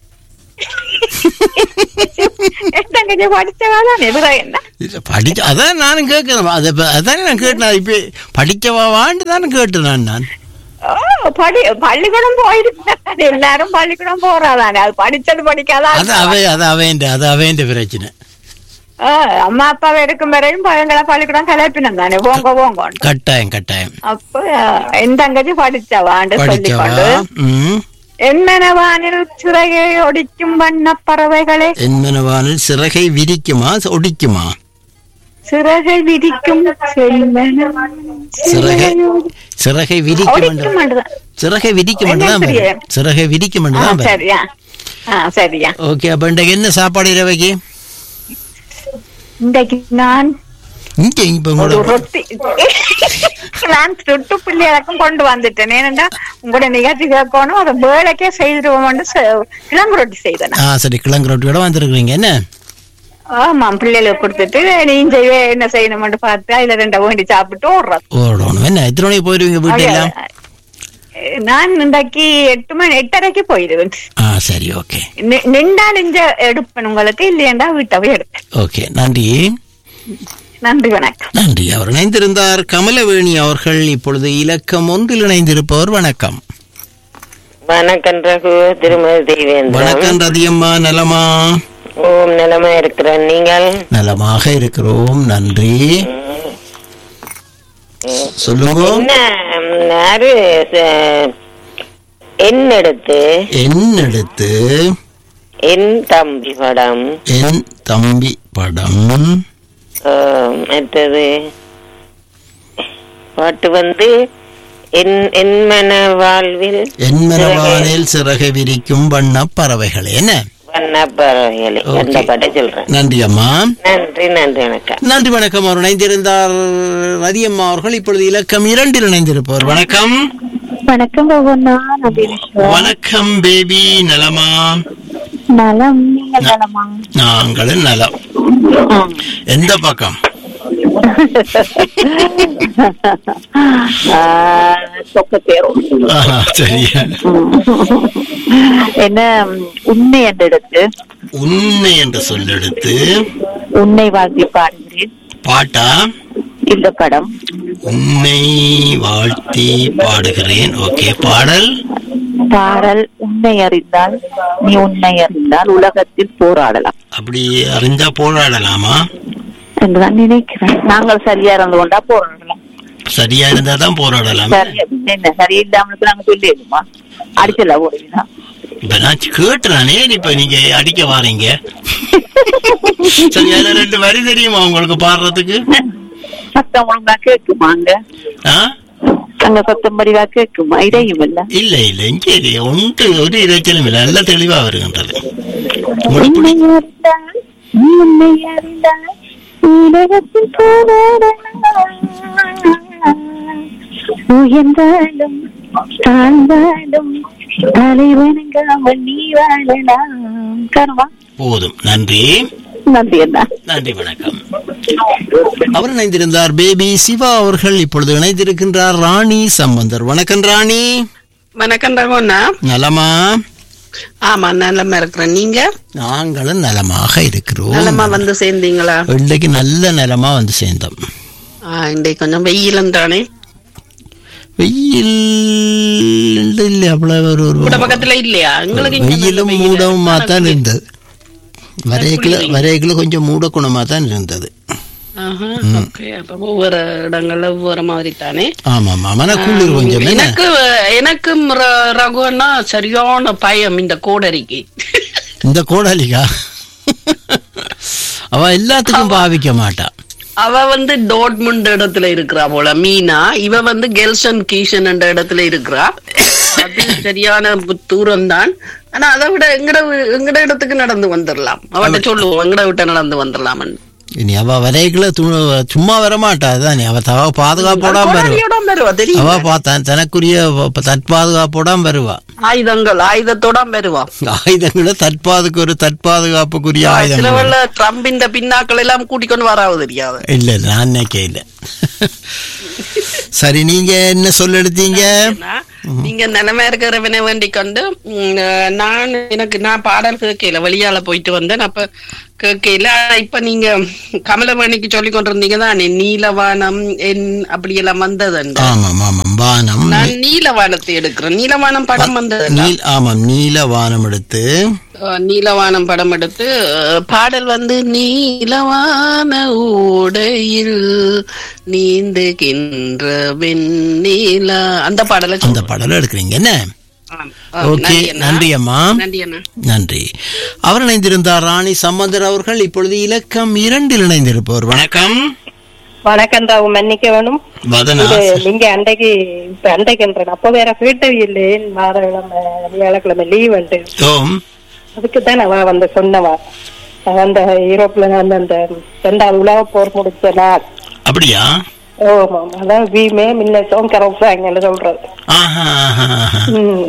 [SPEAKER 6] என் தங்கச்சி படிச்சவா தான் எதுரா என்ன
[SPEAKER 2] இல்ல, படிக்க அதான் நானும் கேட்கிறேன் அதை ப- அதானே நான் கேட்டேன் இப்ப படிக்கவாவான்னு தானே கேட்டேன் நான் நான்
[SPEAKER 6] ஓ, படி பள்ளிக்கூடம் போயிருக்கேன் எல்லாரும் பள்ளிக்கூடம் போறாதானே அது படிச்சது படிக்காதா
[SPEAKER 2] அது அவை அது அவைன்ற அது அவைன்ற பிரச்சனை
[SPEAKER 6] ஆ, அம்மா அப்பாவை இருக்கும் வரையும் பழங்களை பள்ளிக்கூடம் கலப்பினம் தானே போங்க போங்க
[SPEAKER 2] கட்டாயம் கட்டாயம்
[SPEAKER 6] அப்ப என் தங்கச்சி படிச்சவான்னு
[SPEAKER 2] படிக்கவா
[SPEAKER 6] சொல்லிக்கொண்டு
[SPEAKER 2] ம்
[SPEAKER 6] என்னவானில் சிறகை ஒடிக்கும் வண்ண பறவைகளே
[SPEAKER 2] என்மனவானில் சிறகை விரிக்குமா ஒடிக்குமா
[SPEAKER 6] சிறகை விரிக்கும் செல்வன
[SPEAKER 2] சிறகை சிறகை விரிக்கும்
[SPEAKER 6] ஒடிக்கும் மட்டும்தான்.
[SPEAKER 2] சிறகை விரிக்கும்
[SPEAKER 6] என்ன
[SPEAKER 2] தான்
[SPEAKER 6] புரியல?
[SPEAKER 2] சிறகை விரிக்கும்
[SPEAKER 6] ஆ,
[SPEAKER 2] தான்
[SPEAKER 6] சரியா ஆ சரியா
[SPEAKER 2] ஓகே அப்ப இன்றைக்கு என்ன சாப்பாடு இரவைக்கு
[SPEAKER 6] இன்றைக்கு நான்
[SPEAKER 2] இங்க இப்ப
[SPEAKER 6] ஒரு
[SPEAKER 2] உங்களோட
[SPEAKER 6] ரொட்டி நான் சுட்டு பிள்ளைகளுக்கும் கொண்டு வந்துட்டேன் ஏனென்றா உங்களோட நிகழ்ச்சி கேட்கணும் அதை வேலைக்கே செய்திருவோம் கிழங்கு ரொட்டி செய்தேன்
[SPEAKER 2] ஆ சரி கிழங்கு ரொட்டியோட வந்திருக்கிறீங்க என்ன
[SPEAKER 6] ஆமாம் பிள்ளைகளுக்கு கொடுத்துட்டு நீ செய்வே என்ன செய்யணும்னு பார்த்து அதுல ரெண்ட வேண்டி சாப்பிட்டு ஓடுறது
[SPEAKER 2] ஓடணும் என்ன எத்தனை மணிக்கு போயிருவீங்க வீட்டு எல்லாம்
[SPEAKER 6] நான் இன்றைக்கு எட்டு மணி எட்டரைக்கு போயிடுவேன்
[SPEAKER 2] ஆ சரி ஓகே
[SPEAKER 6] நி- நின்றா நெஞ்ச எடுப்பேன் உங்களுக்கு இல்லையண்டா வீட்டவே எடுப்பேன்
[SPEAKER 2] ஓகே நன்றி
[SPEAKER 6] நன்றி வணக்கம்
[SPEAKER 2] நன்றி அவர் இணைந்திருந்தார் கமலவேணி அவர்கள் இப்பொழுது இலக்கம் ஒன்றில் இணைந்திருப்பவர் வணக்கம்
[SPEAKER 10] வணக்கம் ரகு திருமதி தேவேந்திரன்
[SPEAKER 2] வணக்கம் ரதியம்மா நலமா
[SPEAKER 10] ஓம் நிலமா இருக்கிறேன் நீங்கள்
[SPEAKER 2] நலமாக இருக்கிறோம் நன்றி சொல்லுங்க
[SPEAKER 10] என்ன ம், யாரு ச- என் எடுத்து
[SPEAKER 2] என் எடுத்து
[SPEAKER 10] என் தம்பி படம்
[SPEAKER 2] என் தம்பி படம்
[SPEAKER 10] ஆ, மற்றது பாட்டு வந்து என் என் மன வாழ்வில்
[SPEAKER 2] என் மனவானில் சிறகை விரிக்கும் வண்ண பறவைகள் என்ன
[SPEAKER 10] வண்ண பறவைகளை அந்த
[SPEAKER 2] Okay.
[SPEAKER 10] பாட்டை சொல்றேன்
[SPEAKER 2] நன்றி அம்மா
[SPEAKER 10] நன்றி நன்றி வணக்கம்
[SPEAKER 2] நன்றி வணக்கம் அவர் இணைந்திருந்தார் ரதியம்மா அவர்கள் இப்பொழுது இலக்கம் இரண்டில் இணைந்திருப்பவர் வணக்கம்
[SPEAKER 9] வணக்கம் பகவன்னா நபீனேஸ்வர்
[SPEAKER 2] வணக்கம் பேபி நலமா
[SPEAKER 9] நலம் நீங்க நலமா
[SPEAKER 2] நாங்களும் நலம் எந்த பக்கம்
[SPEAKER 4] சொக்கத்தேரும்
[SPEAKER 2] ஆஹா, சரியா
[SPEAKER 4] என்ன உண்மை என்று எடுத்து
[SPEAKER 2] உண்மை என்று சொல்லெடுத்து
[SPEAKER 4] உன்னை வாழ்த்தி பாடுகிறேன்
[SPEAKER 2] பாட்டா
[SPEAKER 4] இந்த படம்
[SPEAKER 2] உன்னை வாழ்த்தி பாடுகிறேன் ஓகே பாடல்
[SPEAKER 4] பாடல் உன்னை அறிந்தால் நீ உன்னை அறிந்தால் உலகத்தில் போராடலாம்
[SPEAKER 2] அப்படி அறிஞ்சா போராடலாமா
[SPEAKER 4] என்றுதான் நினைக்கிறேன் நாங்கள் சரியா இருந்து கொண்டா போராடலாம்
[SPEAKER 2] சரியா இருந்தா தான் போராடலாம்
[SPEAKER 4] சரியா என்ன சரியில்லாமலுக்கு நாங்க சொல்லிடுமா அடிச்சல போடுவீங்களா
[SPEAKER 2] இப்ப நான் கேட்டுறானே இப்ப நீங்க அடிக்க வாரீங்க சரி அதுல ரெண்டு வரி தெரியுமா உங்களுக்கு பாடுறதுக்கு
[SPEAKER 4] சத்தம் ஒழுங்கா கேட்குமாங்க
[SPEAKER 2] ஆ?
[SPEAKER 4] அங்க சத்தம் படிவா கேட்குமா இடையும் இல்ல
[SPEAKER 2] இல்ல இல்ல இங்க இல்லையே ஒன்று ஒரு இறைச்சலும் இல்லை நல்லா தெளிவா வருகின்றது உங்களுக்கு
[SPEAKER 9] உன்னை
[SPEAKER 2] பிடி-
[SPEAKER 9] அறிந்தால் நீ உன்னை அறிந்தால் உலகத்தில் போராடலாம் உயர்ந்தாலும் தாழ்ந்தாலும் தலைவணங்காமல் நீ வாழலாம் கருவா
[SPEAKER 2] போதும் நன்றி
[SPEAKER 4] நன்றி என்ன
[SPEAKER 2] நன்றி வணக்கம் அவர் இணைந்திருந்தார் பேபி சிவா அவர்கள் இப்பொழுது இணைந்திருக்கின்றார் ராணி சம்பந்தர் வணக்கம் ராணி
[SPEAKER 11] வணக்கம் ரகுண்ணா
[SPEAKER 2] நலமா
[SPEAKER 11] ஆமா நல்லமா இருக்கிறேன் நீங்க
[SPEAKER 2] நாங்களும் நலமாக இருக்கிறோம்
[SPEAKER 11] நலமா வந்து சேர்ந்தீங்களா
[SPEAKER 2] இன்றைக்கு நல்ல நலமா வந்து சேர்ந்தோம்
[SPEAKER 11] ஆ, இன்றைக்கு கொஞ்சம் வெயிலும் தானே
[SPEAKER 2] வெயில் இல்லை அவ்வளவு ஒரு ஒரு
[SPEAKER 11] கூட பக்கத்துல இல்லையா எங்களுக்கு இங்க நல்ல
[SPEAKER 2] வெயிலும்
[SPEAKER 11] வெயில்.
[SPEAKER 2] மூடவுமா தான் இருந்தது வரைக்குள்ள வரைக்குள்ள கொஞ்சம் மூடக்குணமா தான் இருந்தது
[SPEAKER 11] ஆஹா, okay. அப்ப ஒவ்வொரு இடங்கள்ல ஒவ்வொரு மாதிரி தானே
[SPEAKER 2] ஆமா ஆமா ஆனா குளிர் கொஞ்சம் என்ன
[SPEAKER 11] எனக்கு எனக்கும் ர- ரகுன்னா சரியான பயம் இந்த கோடரிக்கு
[SPEAKER 2] இந்த கோடாலிக்கா அவ எல்லாத்துக்கும் பாவிக்க மாட்டா
[SPEAKER 11] அவ வந்து டோட்முண்ட் இடத்துல இருக்கிறா போல மீனா இவ வந்து கெல்சன் கீஷன் என்ற இடத்துல இருக்கிறா அது சரியான தூரம் தான் ஆனா அதை விட எங்கட வீ- எங்கட இடத்துக்கு நடந்து வந்துடலாம் அவட்ட சொல்லுவோம் எங்கட விட்ட நடந்து வந்துடலாம்னு
[SPEAKER 2] இனி அவ வரைக்குள்ள து- சும்மா வர மாட்டா அதானே அவ தவ பாதுகாப்போட வருவா
[SPEAKER 11] கொடாலியோட வருவா
[SPEAKER 2] அவ
[SPEAKER 11] தெரியுமா
[SPEAKER 2] பார்த்தா தனக்குரிய ப- தற்பாதுகாப்போட வருவா
[SPEAKER 11] ஆயுதங்கள் ஆயுதத்தோட வருவா
[SPEAKER 2] ஆயுதங்களை தற்பாதுக்கு ஒரு தற்பாதுகாப்புக்குரிய
[SPEAKER 11] சில
[SPEAKER 2] ஆயுதங்கள்
[SPEAKER 11] வேளை ட்ரம்பின் பின்னாக்கள் எல்லாம் கூட்டிக்கொண்டு வராது தெரியாது
[SPEAKER 2] இல்ல இல்ல நான் நினைக்க இல்ல சரி நீங்க என்ன சொல்ல எடுத்தீங்க
[SPEAKER 11] நீங்க நிலைமை இருக்கிறவனை வேண்டிக் கொண்டு ம், நான் எனக்கு நான் பாடல் கேட்கல வெளியால போயிட்டு வந்தேன் அப்ப கேட்கல ஆனா இப்ப நீங்க கமலமணிக்கு சொல்லி கொண்டிருந்தீங்க தான் நீலவானம் என் அப்படி எல்லாம் வந்தது
[SPEAKER 2] ஆமாம் ஆமாம் வானம்
[SPEAKER 11] நான் நீலவானத்தை எடுக்கிறேன் நீலவானம் படம் வந்தது
[SPEAKER 2] நீல் ஆமாம் நீல வானம் எடுத்து
[SPEAKER 11] அஹ் நீலவானம் படம் எடுத்து அஹ், பாடல் வந்து நீலவான ஊடையில் நீந்துகின்ற வெண்ணிலா அந்த பாடலை
[SPEAKER 2] அந்த பாடலை எடுக்கிறீங்க என்ன
[SPEAKER 11] ஆம். ஆம்,
[SPEAKER 2] ஓகே
[SPEAKER 11] நன்றி அண்ணா.
[SPEAKER 2] நன்றி அம்மா
[SPEAKER 11] நன்றி அண்ணா
[SPEAKER 2] நன்றி அவர் இணைந்திருந்தார் ராணி சம்பந்தர் அவர்கள் இப்பொழுது இலக்கம் இரண்டில் இணைந்திருப்பவர் வணக்கம்
[SPEAKER 7] வணக்கம் தாவு மன்னிக்க வேணும்
[SPEAKER 2] வதனா
[SPEAKER 7] இது நீங்க அன்றைக்கு இப்ப அன்றைக்குன்றேன் அப்போ வேற கேட்டவி இல்லையே வாரக்கிழமை வியாழக்கிழமை லீவ் உண்டு
[SPEAKER 2] ஓம்
[SPEAKER 7] அதுக்கு தான் அவ வந்து சொன்னவா அவ அந்த யூரோப்ல நடந்த அந்த ரெண்டாவது உலக போர் முடிச்ச நாள்
[SPEAKER 2] அப்படியா
[SPEAKER 7] ஓமா அதான் வீமே முன்ன சோங்கரவுசாங்கன்னு சொல்றது
[SPEAKER 2] ஆஹா, ஆஹா, ஆஹா.
[SPEAKER 7] ம்.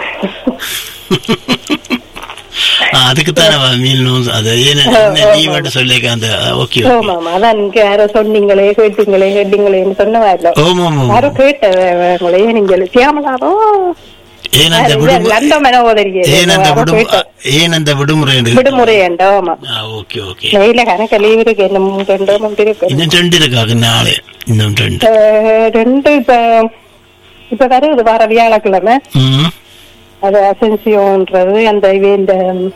[SPEAKER 2] ஆ, அதுக்குத்தானே அவ மீண்டும் அது ஏன் லீவ் சொல்லிக்க அந்த ஓகே ஓகே
[SPEAKER 7] ஓமாமா அதான் நீங்க யாரோ சொன்னீங்களே கேட்டீங்களே கேட்டீங்களேன்னு சொன்னவா இல்ல
[SPEAKER 2] ஓம் ஓம் ஓம்
[SPEAKER 7] யாரோ கேட்டவங்களே நீங்க சியாமலாவோ
[SPEAKER 2] ஏன் அந்த விடுமுறை
[SPEAKER 7] நல்ல மனோதரியே
[SPEAKER 2] ஏன் அந்த விடுமு ஏன் அந்த விடுமுறை என்று-
[SPEAKER 7] விடுமுறை உண்டோமா
[SPEAKER 2] ஆ, ஓகே ஓகே
[SPEAKER 7] நெய்ல கணக்க லீவ் இருக்கு என்ன மூணு ரெண்டு மூணு இருக்கு
[SPEAKER 2] இன்னும் ரெண்டு இருக்காங்க நாளே இன்னும் ரெண்டு
[SPEAKER 7] அஹ், ரெண்டு இப்ப இப்ப வருது வார வியாழக்கிழமை
[SPEAKER 2] ம்
[SPEAKER 7] அது அசென்சியோன்றது அந்த இவ இந்த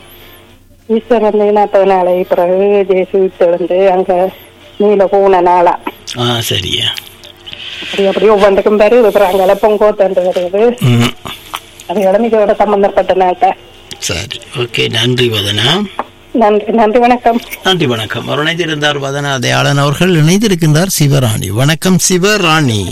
[SPEAKER 7] ஈஸ்வர் வந்து நாற்பது நாளை பிறகு ஜேசு விட்டு அங்க நீல போன நாளா
[SPEAKER 2] ஆ சரியா
[SPEAKER 7] அப்படி அப்படி ஒவ்வொன்றுக்கும் வருது அப்புறம் அங்கே பொங்கோத்தன்று வருது
[SPEAKER 2] ம்
[SPEAKER 7] அது இளமையோட சம்பந்தப்பட்ட நாட்டை
[SPEAKER 2] சரி ஓகே நன்றி வதனா
[SPEAKER 7] நன்றி நன்றி வணக்கம்
[SPEAKER 2] நன்றி வணக்கம் அவர் இணைந்திருந்தார் வதனா தயாளன் அவர்கள் இணைந்திருக்கின்றார் சிவராணி வணக்கம் சிவராணி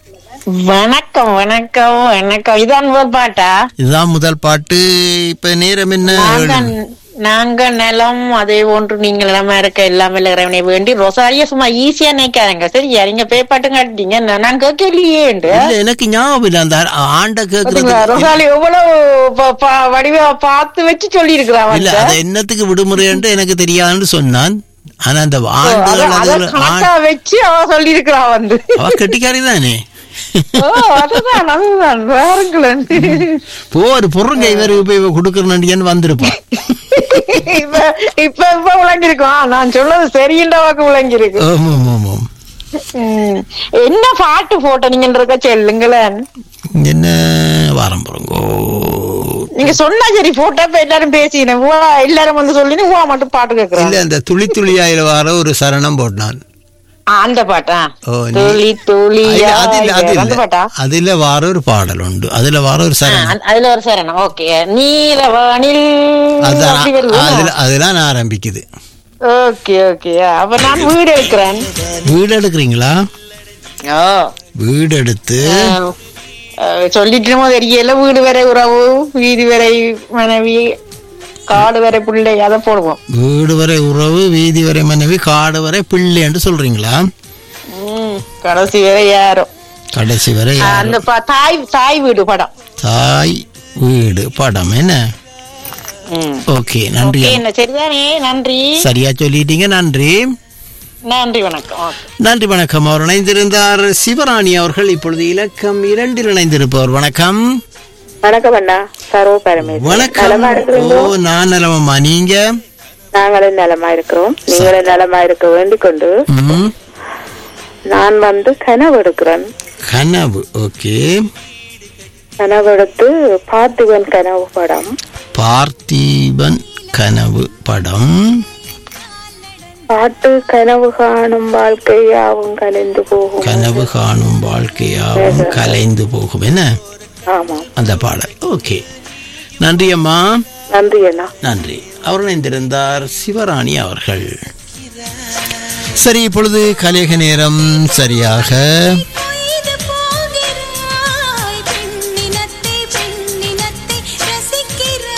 [SPEAKER 5] வணக்கம் வணக்கம் வணக்கம் இதான் முதல் பாட்டா
[SPEAKER 2] இதுதான் முதல் பாட்டு இப்ப நேரம் என்ன
[SPEAKER 5] நாங்க நாங்க நிலம் அதே ஒன்று நீங்க நிலமா இருக்க எல்லாமே இறைவனை வேண்டி ரொசாரிய சும்மா ஈஸியா நினைக்காதங்க சரியா நீங்க பேய் பாட்டு காட்டிட்டீங்க நான் நான் கேட்கலையே
[SPEAKER 2] இல்ல எனக்கு ஞாபகம் இல்ல அந்த ஆண்ட கேக்குறது
[SPEAKER 5] ரொசாலி எவ்வளவு ப- ப- வடிவா பார்த்து வச்சு சொல்லி
[SPEAKER 2] இல்ல அத என்னத்துக்கு விடுமுறைன்ட்டு எனக்கு தெரியாதுன்னு சொன்னான் ஆனா அந்த ஆண்டுகள் அதுல
[SPEAKER 5] கணக்கா வச்சு அவ சொல்லி இருக்கிறா வந்து
[SPEAKER 2] அவ கெட்டிக்காரி தானே
[SPEAKER 5] ஓ அதுதான் அதுதான் வேறுங்களேன்
[SPEAKER 2] போ ஒரு பொருங்க இவரு இப்ப இவ கொடுக்கறேன்னு வந்திருப்பான்
[SPEAKER 5] இப்ப இப்ப இப்ப விளங்கிருக்கும் ஆ, நான் சொல்றது சரின்ற வாக்கு விளங்கிருக்கு
[SPEAKER 2] ஆமாம் ஆமாம்
[SPEAKER 5] ம். என்ன பாட்டு போட்ட நீங்க சொல்லுங்களேன்
[SPEAKER 2] என்ன வாரம் போறோங்கோ
[SPEAKER 5] நீங்க சொன்னா சரி போட்டா இப்ப எல்லாரும் பேசினேன் ஊவா எல்லாரும் வந்து சொல்லி ஊவா மட்டும் பாட்டு கேக்குறாங்க
[SPEAKER 2] இல்ல அந்த துளி துளியாயில வர ஒரு சரணம் போட்டான்
[SPEAKER 5] ஆ, அந்த பாட்டா
[SPEAKER 2] ஓ, நீ-
[SPEAKER 5] துளி துளி
[SPEAKER 2] இல்ல, அது இல்ல, அது
[SPEAKER 5] அந்த
[SPEAKER 2] இல்ல.
[SPEAKER 5] பாட்டா
[SPEAKER 2] அதுல வார ஒரு பாடல் உண்டு அதுல வார ஒரு
[SPEAKER 5] ஆ,
[SPEAKER 2] சரணம்
[SPEAKER 5] அந்த- அதுல ஒரு சரணம் ஓகே நீலவானில்
[SPEAKER 2] அதான்
[SPEAKER 5] அப்படி வருது
[SPEAKER 2] அதுல அதெல்லாம் ஆரம்பிக்குது
[SPEAKER 5] ஓகே ஓகே அப்ப நான் வீடு எடுக்கிறேன்
[SPEAKER 2] வீடு எடுக்கிறீங்களா
[SPEAKER 5] ஓ
[SPEAKER 2] வீடு எடுத்து
[SPEAKER 5] சொல்லிட்டுமோ தெரியல வீடு வரை உறவு வீடு வரை மனைவி காடு வரை பிள்ளை அதை போடுவோம்
[SPEAKER 2] வீடு வரை உறவு வீதி வரை மனைவி காடு வரை பிள்ளைன்னு சொல்றீங்களா
[SPEAKER 5] ம், கடைசி வரை யாரும்
[SPEAKER 2] கடைசி வரை
[SPEAKER 5] ஆ,
[SPEAKER 2] யாரு?
[SPEAKER 5] அந்த ப- தாய் தாய் வீடு படம்
[SPEAKER 2] தாய் வீடு படம் என்ன
[SPEAKER 5] ம்.
[SPEAKER 2] ஓகே நன்றி
[SPEAKER 5] ஓகே, என்ன சரிதானே நன்றி
[SPEAKER 2] சரியா சொல்லிட்டீங்க நன்றி
[SPEAKER 5] நன்றி வணக்கம் ஓகே.
[SPEAKER 2] நன்றி வணக்கம் அவர் இணைந்திருந்தார் சிவராணி அவர்கள் இப்பொழுது இலக்கம் இரண்டில் இணைந்திருப்பவர் வணக்கம்
[SPEAKER 4] வணக்கம் அண்ணா சர்வ பரமேஸ்வரன்
[SPEAKER 2] வணக்கம்
[SPEAKER 4] நலமா இருக்கிறீங்களோ
[SPEAKER 2] ஓ நான் நலமம்மா நீங்க
[SPEAKER 4] நாங்களும் நலமா இருக்கிறோம் நீங்களும் நலமா இருக்க வேண்டிக் கொண்டு
[SPEAKER 2] ம்,
[SPEAKER 4] நான் வந்து கனவு எடுக்கிறேன்
[SPEAKER 2] கனவு ஓகே
[SPEAKER 4] கனவு எடுத்து பார்த்திபன் கனவு படம்
[SPEAKER 2] பார்த்திபன் கனவு படம்
[SPEAKER 4] பாட்டு கனவு காணும் வாழ்க்கையாவும் கலைந்து போகும்
[SPEAKER 2] கனவு காணும் வாழ்க்கையாவும் கலைந்து போகும் என்ன
[SPEAKER 4] ஆமா
[SPEAKER 2] அந்த பாடல் ஓகே நன்றி அம்மா
[SPEAKER 4] நன்றி அண்ணா
[SPEAKER 2] நன்றி அவர் இணைந்திருந்தார் சிவராணி அவர்கள் சரி இப்பொழுது கலேக நேரம் சரியாக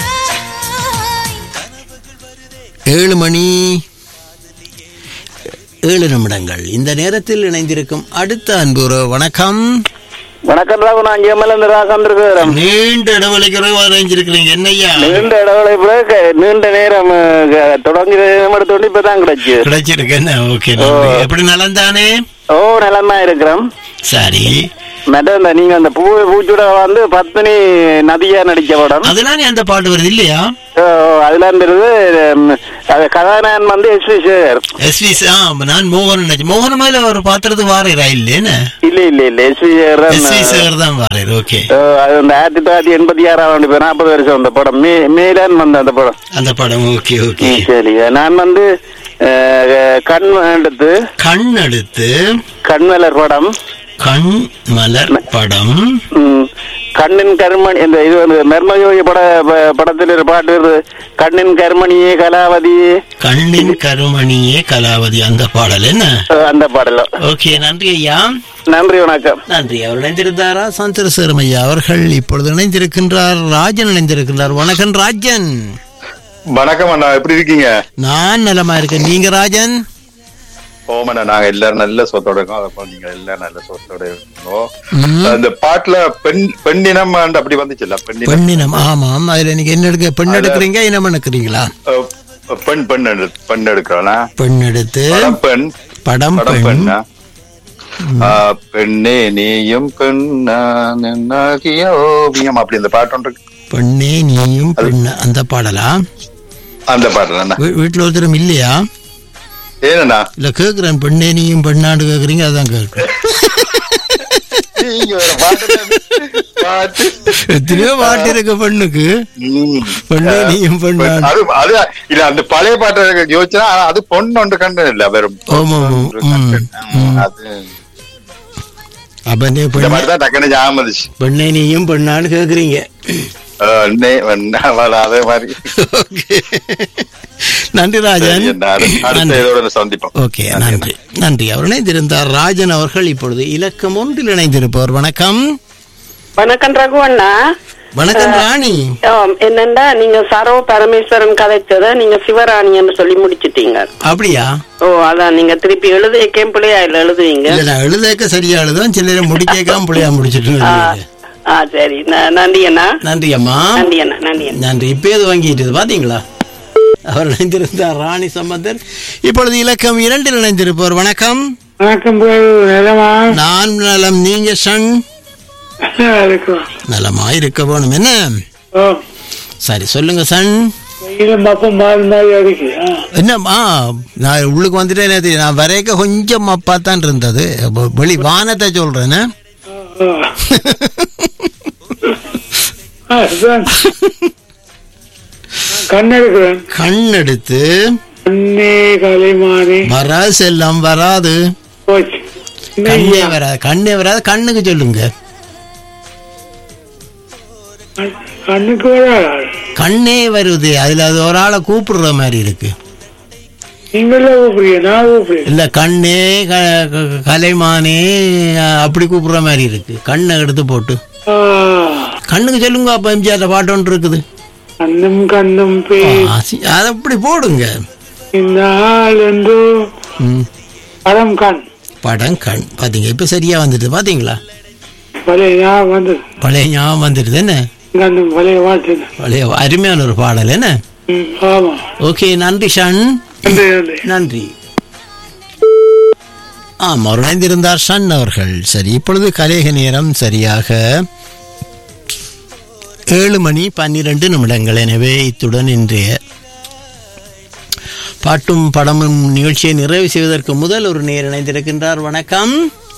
[SPEAKER 2] ஏழு மணி ஏழு நிமிடங்கள் இந்த நேரத்தில் இணைந்திருக்கும் அடுத்த அன்பு உறவு, வணக்கம்
[SPEAKER 12] வணக்கம் ராகு நான் ஜெமலந்து ராகம் இருக்கிறேன்
[SPEAKER 2] நீண்ட இடைவெளிக்கு இணைஞ்சிருக்கிறீங்க என்னய்யா
[SPEAKER 12] நீண்ட இடவளை பிறகு நீண்ட நேரம் அஹ், தொடங்கி எடுத்து இப்பதான் கிடைச்சு
[SPEAKER 2] கிடைச்சிருக்கு என்ன ஓகே எப்படி நலந்தானே
[SPEAKER 12] ஓ நிலமா இருக்கிறோம்
[SPEAKER 2] சரி
[SPEAKER 12] மற்ற இந்த நீங்க அந்த பூ பூச்சுட வந்து பத்மினி நதியா நடிச்ச படம்
[SPEAKER 2] அதெல்லாம் அந்த பாட்டு வருது இல்லையா
[SPEAKER 12] ஓ, அதுல இருந்தது உம், அது கதாநாயகன் வந்து S we Sekar
[SPEAKER 2] S we ஆ நான் மோகன் நினைச்சு மோகன் மேல ஒரு பாத்திரத்துக்கு வாரீரா இல்லைன்னு
[SPEAKER 12] இல்ல இல்ல இல்ல எஸ் வி சேகர் தான்,
[SPEAKER 2] எஸ் வி சேகர் தான் வாரீர் ஓகே
[SPEAKER 12] ஓ, அது அந்த ஆயிரத்தி தொள்ளாயிரத்தி எண்பத்தி ஆறாம் ஆண்டு பேர் நாற்பது வருஷம் அந்த படம் மே மேலான் வந்த அந்த படம்
[SPEAKER 2] அந்த படம் ஓகே ஓகே
[SPEAKER 12] ம், சரி நான் வந்து அஹ், கண் எடுத்து
[SPEAKER 2] கண் எடுத்து
[SPEAKER 12] கண்மலர் படம்
[SPEAKER 2] கண் மலர் படம்
[SPEAKER 12] ம், கண்ணின் கருமணி இந்த இது வந்து மெர்மயோகி பட ப- படத்தில் ஒரு பாட்டு வருது கண்ணின் கருமணியே கலாவதியே
[SPEAKER 2] கண்ணின் கருமணியே கலாவதி அந்த பாடல் என்ன
[SPEAKER 12] அஹ், அந்த பாடலாம்
[SPEAKER 2] ஓகே நன்றி ஐயா
[SPEAKER 12] நன்றி வணக்கம்
[SPEAKER 2] நன்றி அவர் இணைந்திருந்தாரா சந்திரசேரம் ஐயா அவர்கள் இப்பொழுது இணைந்திருக்கின்றார் ராஜன் இணைந்திருக்கின்றார் வணக்கம் ராஜன்
[SPEAKER 13] வணக்கம் அண்ணா எப்படி இருக்கீங்க
[SPEAKER 2] நான் நலமா இருக்கேன் நீங்க ராஜன்
[SPEAKER 13] ஓமண்ணா நாங்க எல்லாரும் நல்ல சொத்தோட இருக்கோம் அதை நீங்க எல்லாரும் நல்ல சொத்தோட இருக்கோம்
[SPEAKER 2] ம்.
[SPEAKER 13] அந்த பாட்டுல பெண் பெண்ணினம் and அப்படி வந்துச்சுல்ல பெண்ணினம்
[SPEAKER 2] பெண்ணினம் ஆமாம் அதுல நீங்க என்ன எடுக்க பெண் எடுக்கிறீங்க இனம் எடுக்கிறீங்களா
[SPEAKER 13] அஹ், பெண் பெண் எடு- பெண் எடுக்கிறோம்னா
[SPEAKER 2] பெண் எடுத்து
[SPEAKER 13] படம் பெண்
[SPEAKER 2] படம்
[SPEAKER 13] படம்
[SPEAKER 2] பெண்
[SPEAKER 13] பெண்ணா ஆஹ், பெண்ணே நீயும் பெண்ணாகிய ஓவியம் அப்படி இந்த பாட்டு ஒன்று இருக்கு.
[SPEAKER 2] பெண்ணே நீயும் பெண் அந்த பாடலா
[SPEAKER 13] அந்த பாட்டு என்ன
[SPEAKER 2] வீ- வீட்டுல ஒருத்தரும் இல்லையா
[SPEAKER 13] ஏனண்ணா
[SPEAKER 2] இல்ல கேக்குறேன் பெண்ணே நீயும் பெண்ணாண்டு கேக்குறீங்க அதான் கேட்கிறேன்
[SPEAKER 13] நீங்க வேற பாட்டுல பாட்டு
[SPEAKER 2] எத்தனையோ பாட்டு இருக்கு பெண்ணுக்கு
[SPEAKER 13] ம்.
[SPEAKER 2] பெண்ணே நீயும் பெண்ணாண்டு
[SPEAKER 13] அது அது இல்ல அந்த பழைய பாட்டை யோசிச்சா ஆனா அது பொண்ணு ஒன்று கண்டு இல்ல வெறும்
[SPEAKER 2] ஆமா ஆமா ம், ம்.
[SPEAKER 13] அது
[SPEAKER 2] அப்ப நீ
[SPEAKER 13] இந்த
[SPEAKER 2] பெண்ணே
[SPEAKER 13] மாதிரி தான் டக்குனு ஞாபகம் வந்துச்சு
[SPEAKER 2] பெண்ணே நீயும் பெண்ணான்னு கேக்குறீங்க
[SPEAKER 13] அஹ் நே- நே- வர- அதே மாதிரி
[SPEAKER 2] நன்றி ராஜன்
[SPEAKER 13] சரி, என்ன, அடுத்த- அடுத்த
[SPEAKER 2] நன்றி.
[SPEAKER 13] இதோட சந்திப்போம்
[SPEAKER 2] ஓகே நன்றி நன்றி அவர் இணைந்திருந்தார் ராஜன் அவர்கள் இப்பொழுது இலக்கம் ஒன்றில் இணைந்திருப்பவர் வணக்கம்
[SPEAKER 14] வணக்கம் ரகு அண்ணா
[SPEAKER 2] வணக்கம் ராணி
[SPEAKER 14] ஆம், என்னண்டா நீங்க சரோ பரமேஸ்வரன் கதைச்சத நீங்க சிவராணி என்று சொல்லி முடிச்சிட்டீங்க
[SPEAKER 2] அப்படியா
[SPEAKER 14] ஓ அதான் நீங்க திருப்பி எழுத கேம்பிளையா இல்ல எழுதுவீங்க
[SPEAKER 2] இல்ல நான் எழுதக்க சரியா எழுதும் சிலரை முடிக்காம புள்ளையா முடிச்சிட்டு
[SPEAKER 14] ஆ, ஆ சரி ந- நன்றி அண்ணா
[SPEAKER 2] நன்றி அம்மா
[SPEAKER 14] நன்றி அண்ணா நன்றி அண்ணா
[SPEAKER 2] நன்றி இப்ப இது வாங்கிட்டு பாத்தீங்களா அவர் இணைந்திருந்தார் ராணி சம்பந்தர் இப்பொழுது இலக்கம் இரண்டில் இணைந்திருப்பவர் வணக்கம்
[SPEAKER 15] வணக்கம் நிலமா
[SPEAKER 2] நான் நலம் நீங்க சன்
[SPEAKER 15] இருக்கும்
[SPEAKER 2] நலமா இருக்க வேணும் என்ன
[SPEAKER 15] ஓ
[SPEAKER 2] சரி சொல்லுங்க சன்
[SPEAKER 15] வெயிலும் பப்பம் மாறி மாறி அடிக்கு ஆ.
[SPEAKER 2] என்னம்மா நான் உள்ளுக்கு வந்துட்டேன் நேத்து. நான் வரைக்க கொஞ்சம் மப்பா தான் இருந்தது வெ- வெளி வானத்தை சொல்றேன்
[SPEAKER 15] ஓ. ஆ, இதுதான். கண் எடுக்கிறேன்
[SPEAKER 2] கண் எடுத்து
[SPEAKER 15] கண்ணே கலைமானே
[SPEAKER 2] வராது செல்லம் வராது
[SPEAKER 15] போச்சு
[SPEAKER 2] கண்ணே வராது கண்ணே வராது கண்ணுக்கு சொல்லுங்க
[SPEAKER 15] கண்ணுக்கு வராது
[SPEAKER 2] கண்ணே வருது அதுல அது ஒரு ஆளை கூப்பிடுற மாதிரி இருக்கு
[SPEAKER 15] நீங்களே கூப்பிடுங்க நான் கூப்பிடுறேன்
[SPEAKER 2] இல்ல கண்ணே க- க- கலைமானே அஹ், அப்படி கூப்பிடுற மாதிரி இருக்கு கண்ணை எடுத்து போட்டு
[SPEAKER 15] ஆ,
[SPEAKER 2] கண்ணுக்கு சொல்லுங்க அப்ப எம்ஜிஆர் பாட்டு ஒன்று இருக்குது
[SPEAKER 15] கண்ணும் கண்ணும் பே
[SPEAKER 2] ஆ, சி- அதை அப்படி போடுங்க
[SPEAKER 15] இந்த ஆள் என்று
[SPEAKER 2] ம்.
[SPEAKER 15] படம் கண்
[SPEAKER 2] படம் கண் பாத்தீங்க இப்ப சரியா வந்துட்டு பாத்தீங்களா
[SPEAKER 15] பழைய ஞாபகம் வந்து
[SPEAKER 2] பழைய ஞாபகம் வந்துடுது என்ன
[SPEAKER 15] கண்ணும் பழைய வாழ்த்து
[SPEAKER 2] பழைய அருமையான ஒரு பாடல் என்ன
[SPEAKER 15] ம், ஆமா
[SPEAKER 2] ஓகே நன்றி ஷன்
[SPEAKER 15] நன்றி நன்றி
[SPEAKER 2] நன்றி ஆம் அவர் இணைந்திருந்தார் ஷன் அவர்கள் சரி இப்பொழுது கலேக நேரம் சரியாக ஏழு மணி பன்னிரண்டு நிமிடங்கள் எனவே இத்துடன் இன்றைய பாட்டும் படமும் நிகழ்ச்சியை நிறைவு செய்வதற்கு முதல் ஒரு நேர் இணைந்திருக்கின்றார் வணக்கம்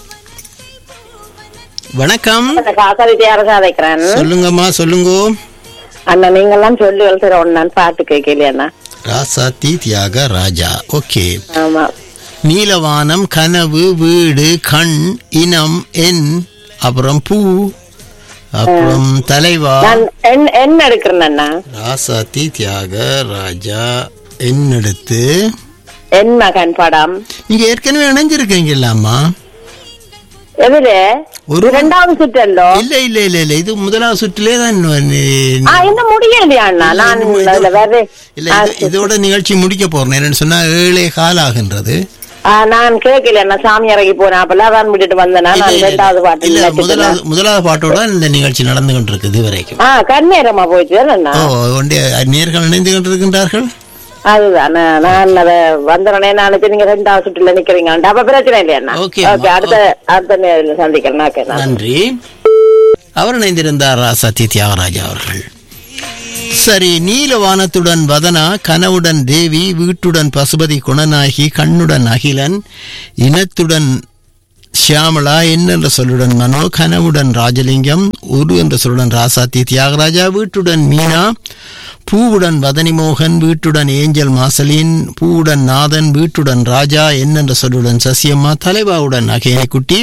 [SPEAKER 2] வணக்கம்
[SPEAKER 4] காசரிட்டியாக கதைக்கிறேன்
[SPEAKER 2] சொல்லுங்கம்மா சொல்லுங்கோ
[SPEAKER 4] அண்ணா நீங்கெல்லாம் சொல்லி எழுதுற ஒன்னு பாட்டு கேட்கலையா
[SPEAKER 2] ராசாத்தி தியாக ராஜா ஓகே
[SPEAKER 4] ஆமா
[SPEAKER 2] நீலவானம் கனவு வீடு கண் இனம் எண் அப்புறம் பூ அப்புறம் தலைவா
[SPEAKER 4] நான் எண்- எண் எடுக்கிறேன் அண்ணா
[SPEAKER 2] ராசாத்தி தியாக ராஜா எண் எடுத்து
[SPEAKER 4] என் மகன் படம்
[SPEAKER 2] நீங்க ஏற்கனவே இணைஞ்சிருக்கீங்கல்ல அம்மா
[SPEAKER 4] எதுல
[SPEAKER 2] ஒரு
[SPEAKER 4] இரண்டாவது சுற்றல்லோ
[SPEAKER 2] இல்ல இல்ல இல்ல இல்ல இது முதலாவது சுற்றிலே தான் நீ-
[SPEAKER 4] ஆ இன்னும் முடியலையா அண்ணா நான் அதுல வேற
[SPEAKER 2] இல்ல இது- இதோட நிகழ்ச்சி முடிக்க போறேன் என்னன்னு சொன்னா ஏழே கால் ஆகின்றது
[SPEAKER 4] ஆ, நான் கேட்கல நான் சாமி இறங்கி போனேன் அப்பெல்லாம் அதான் விட்டுட்டு வந்தேன் நான்
[SPEAKER 2] இல்ல, இல்ல,
[SPEAKER 4] ரெண்டாவது பாட்டு
[SPEAKER 2] இல்ல
[SPEAKER 4] நினைச்சிட்டு
[SPEAKER 2] முதலாவது
[SPEAKER 4] இருந்தேன்.
[SPEAKER 2] முதலாவது பாட்டோட இந்த நிகழ்ச்சி நடந்து கொண்டிருக்குது இதுவரைக்கும்
[SPEAKER 4] ஆ கண்ணேரமா போயிட்டு அண்ணா
[SPEAKER 2] ஓ ஒன்றே நேர்கள் இணைந்து கொண்டிருக்கின்றார்கள்
[SPEAKER 4] அதுதான் நான் நான் அதை வந்தனே நான் நினைச்சேன் நீங்க ரெண்டாவது சுற்றுல நிக்கிறீங்க அப்ப பிரச்சனை இல்லையா அண்ணா
[SPEAKER 2] Okay,
[SPEAKER 4] ஓகே
[SPEAKER 2] அம்மா.
[SPEAKER 4] அடுத்த அடுத்த நேரில் சந்திக்கிறேன் ஓகே நான்
[SPEAKER 2] நன்றி அவர் இணைந்திருந்தார் சத்ய தியாகராஜா அவர்கள் சரி நீலவானத்துடன் வதனா கனவுடன் தேவி வீட்டுடன் பசுபதி குணநாயகி கண்ணுடன் அகிலன் இனத்துடன் ஷியாமளா என்னென்ற சொல்லுடன் மனோ கனவுடன் ராஜலிங்கம் உரு என்ற சொல்லுடன் ராசாத்தி தியாகராஜா வீட்டுடன் மீனா பூவுடன் வதனிமோகன் வீட்டுடன் ஏஞ்சல் மாசலின் பூவுடன் நாதன் வீட்டுடன் ராஜா என்னென்ற சொல்லுடன் சசியம்மா தலைவாவுடன் அகேனைக்குட்டி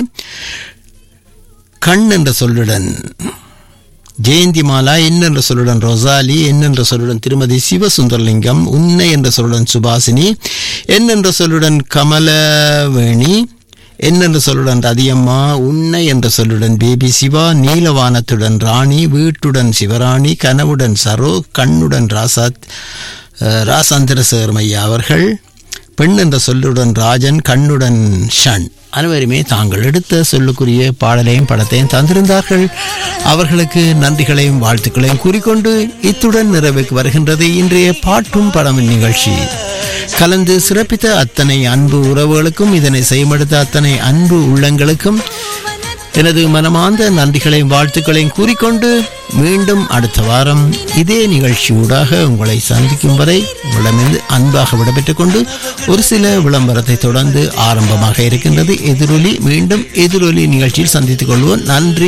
[SPEAKER 2] கண் என்ற சொல்லுடன் ஜெயந்தி மாலா என்னென்ற சொல்லுடன் ரொசாலி என்னென்ற சொல்லுடன் திருமதி சிவசுந்தரலிங்கம் உன்னை என்ற சொல்லுடன் சுபாசினி என்னென்ற சொல்லுடன் கமலவேணி என்னென்ற சொல்லுடன் ரதியம்மா உன்னை என்ற சொல்லுடன் பேபி சிவா நீலவானத்துடன் ராணி வீட்டுடன் சிவராணி கனவுடன் சரோ கண்ணுடன் ராசாத் அஹ், ராசாந்திரசேகரம் ஐயா அவர்கள் பெண் என்ற சொல்லுடன் ராஜன் கண்ணுடன் ஷன் அனைவருமே தாங்கள் எடுத்த சொல்லுக்குரிய பாடலையும் படத்தையும் தந்திருந்தார்கள் அவர்களுக்கு நன்றிகளையும் வாழ்த்துக்களையும் கூறிக்கொண்டு இத்துடன் நிறைவுக்கு வருகின்றது இன்றைய பாட்டும் படமும் நிகழ்ச்சி கலந்து சிறப்பித்த அத்தனை அன்பு உறவுகளுக்கும் இதனை செய்யமெடுத்த அத்தனை அன்பு உள்ளங்களுக்கும் எனது மனமார்ந்த நன்றிகளையும் வாழ்த்துக்களையும் கூறிக்கொண்டு மீண்டும் அடுத்த வாரம் இதே நிகழ்ச்சியூடாக உங்களை சந்திக்கும் வரை உங்களிடமிருந்து அன்பாக விடைபெற்றுக் கொண்டு ஒரு சில விளம்பரத்தை தொடர்ந்து ஆரம்பமாக இருக்கின்றது எதிரொலி மீண்டும் எதிரொலி நிகழ்ச்சியில் சந்தித்துக் கொள்வோம் நன்றி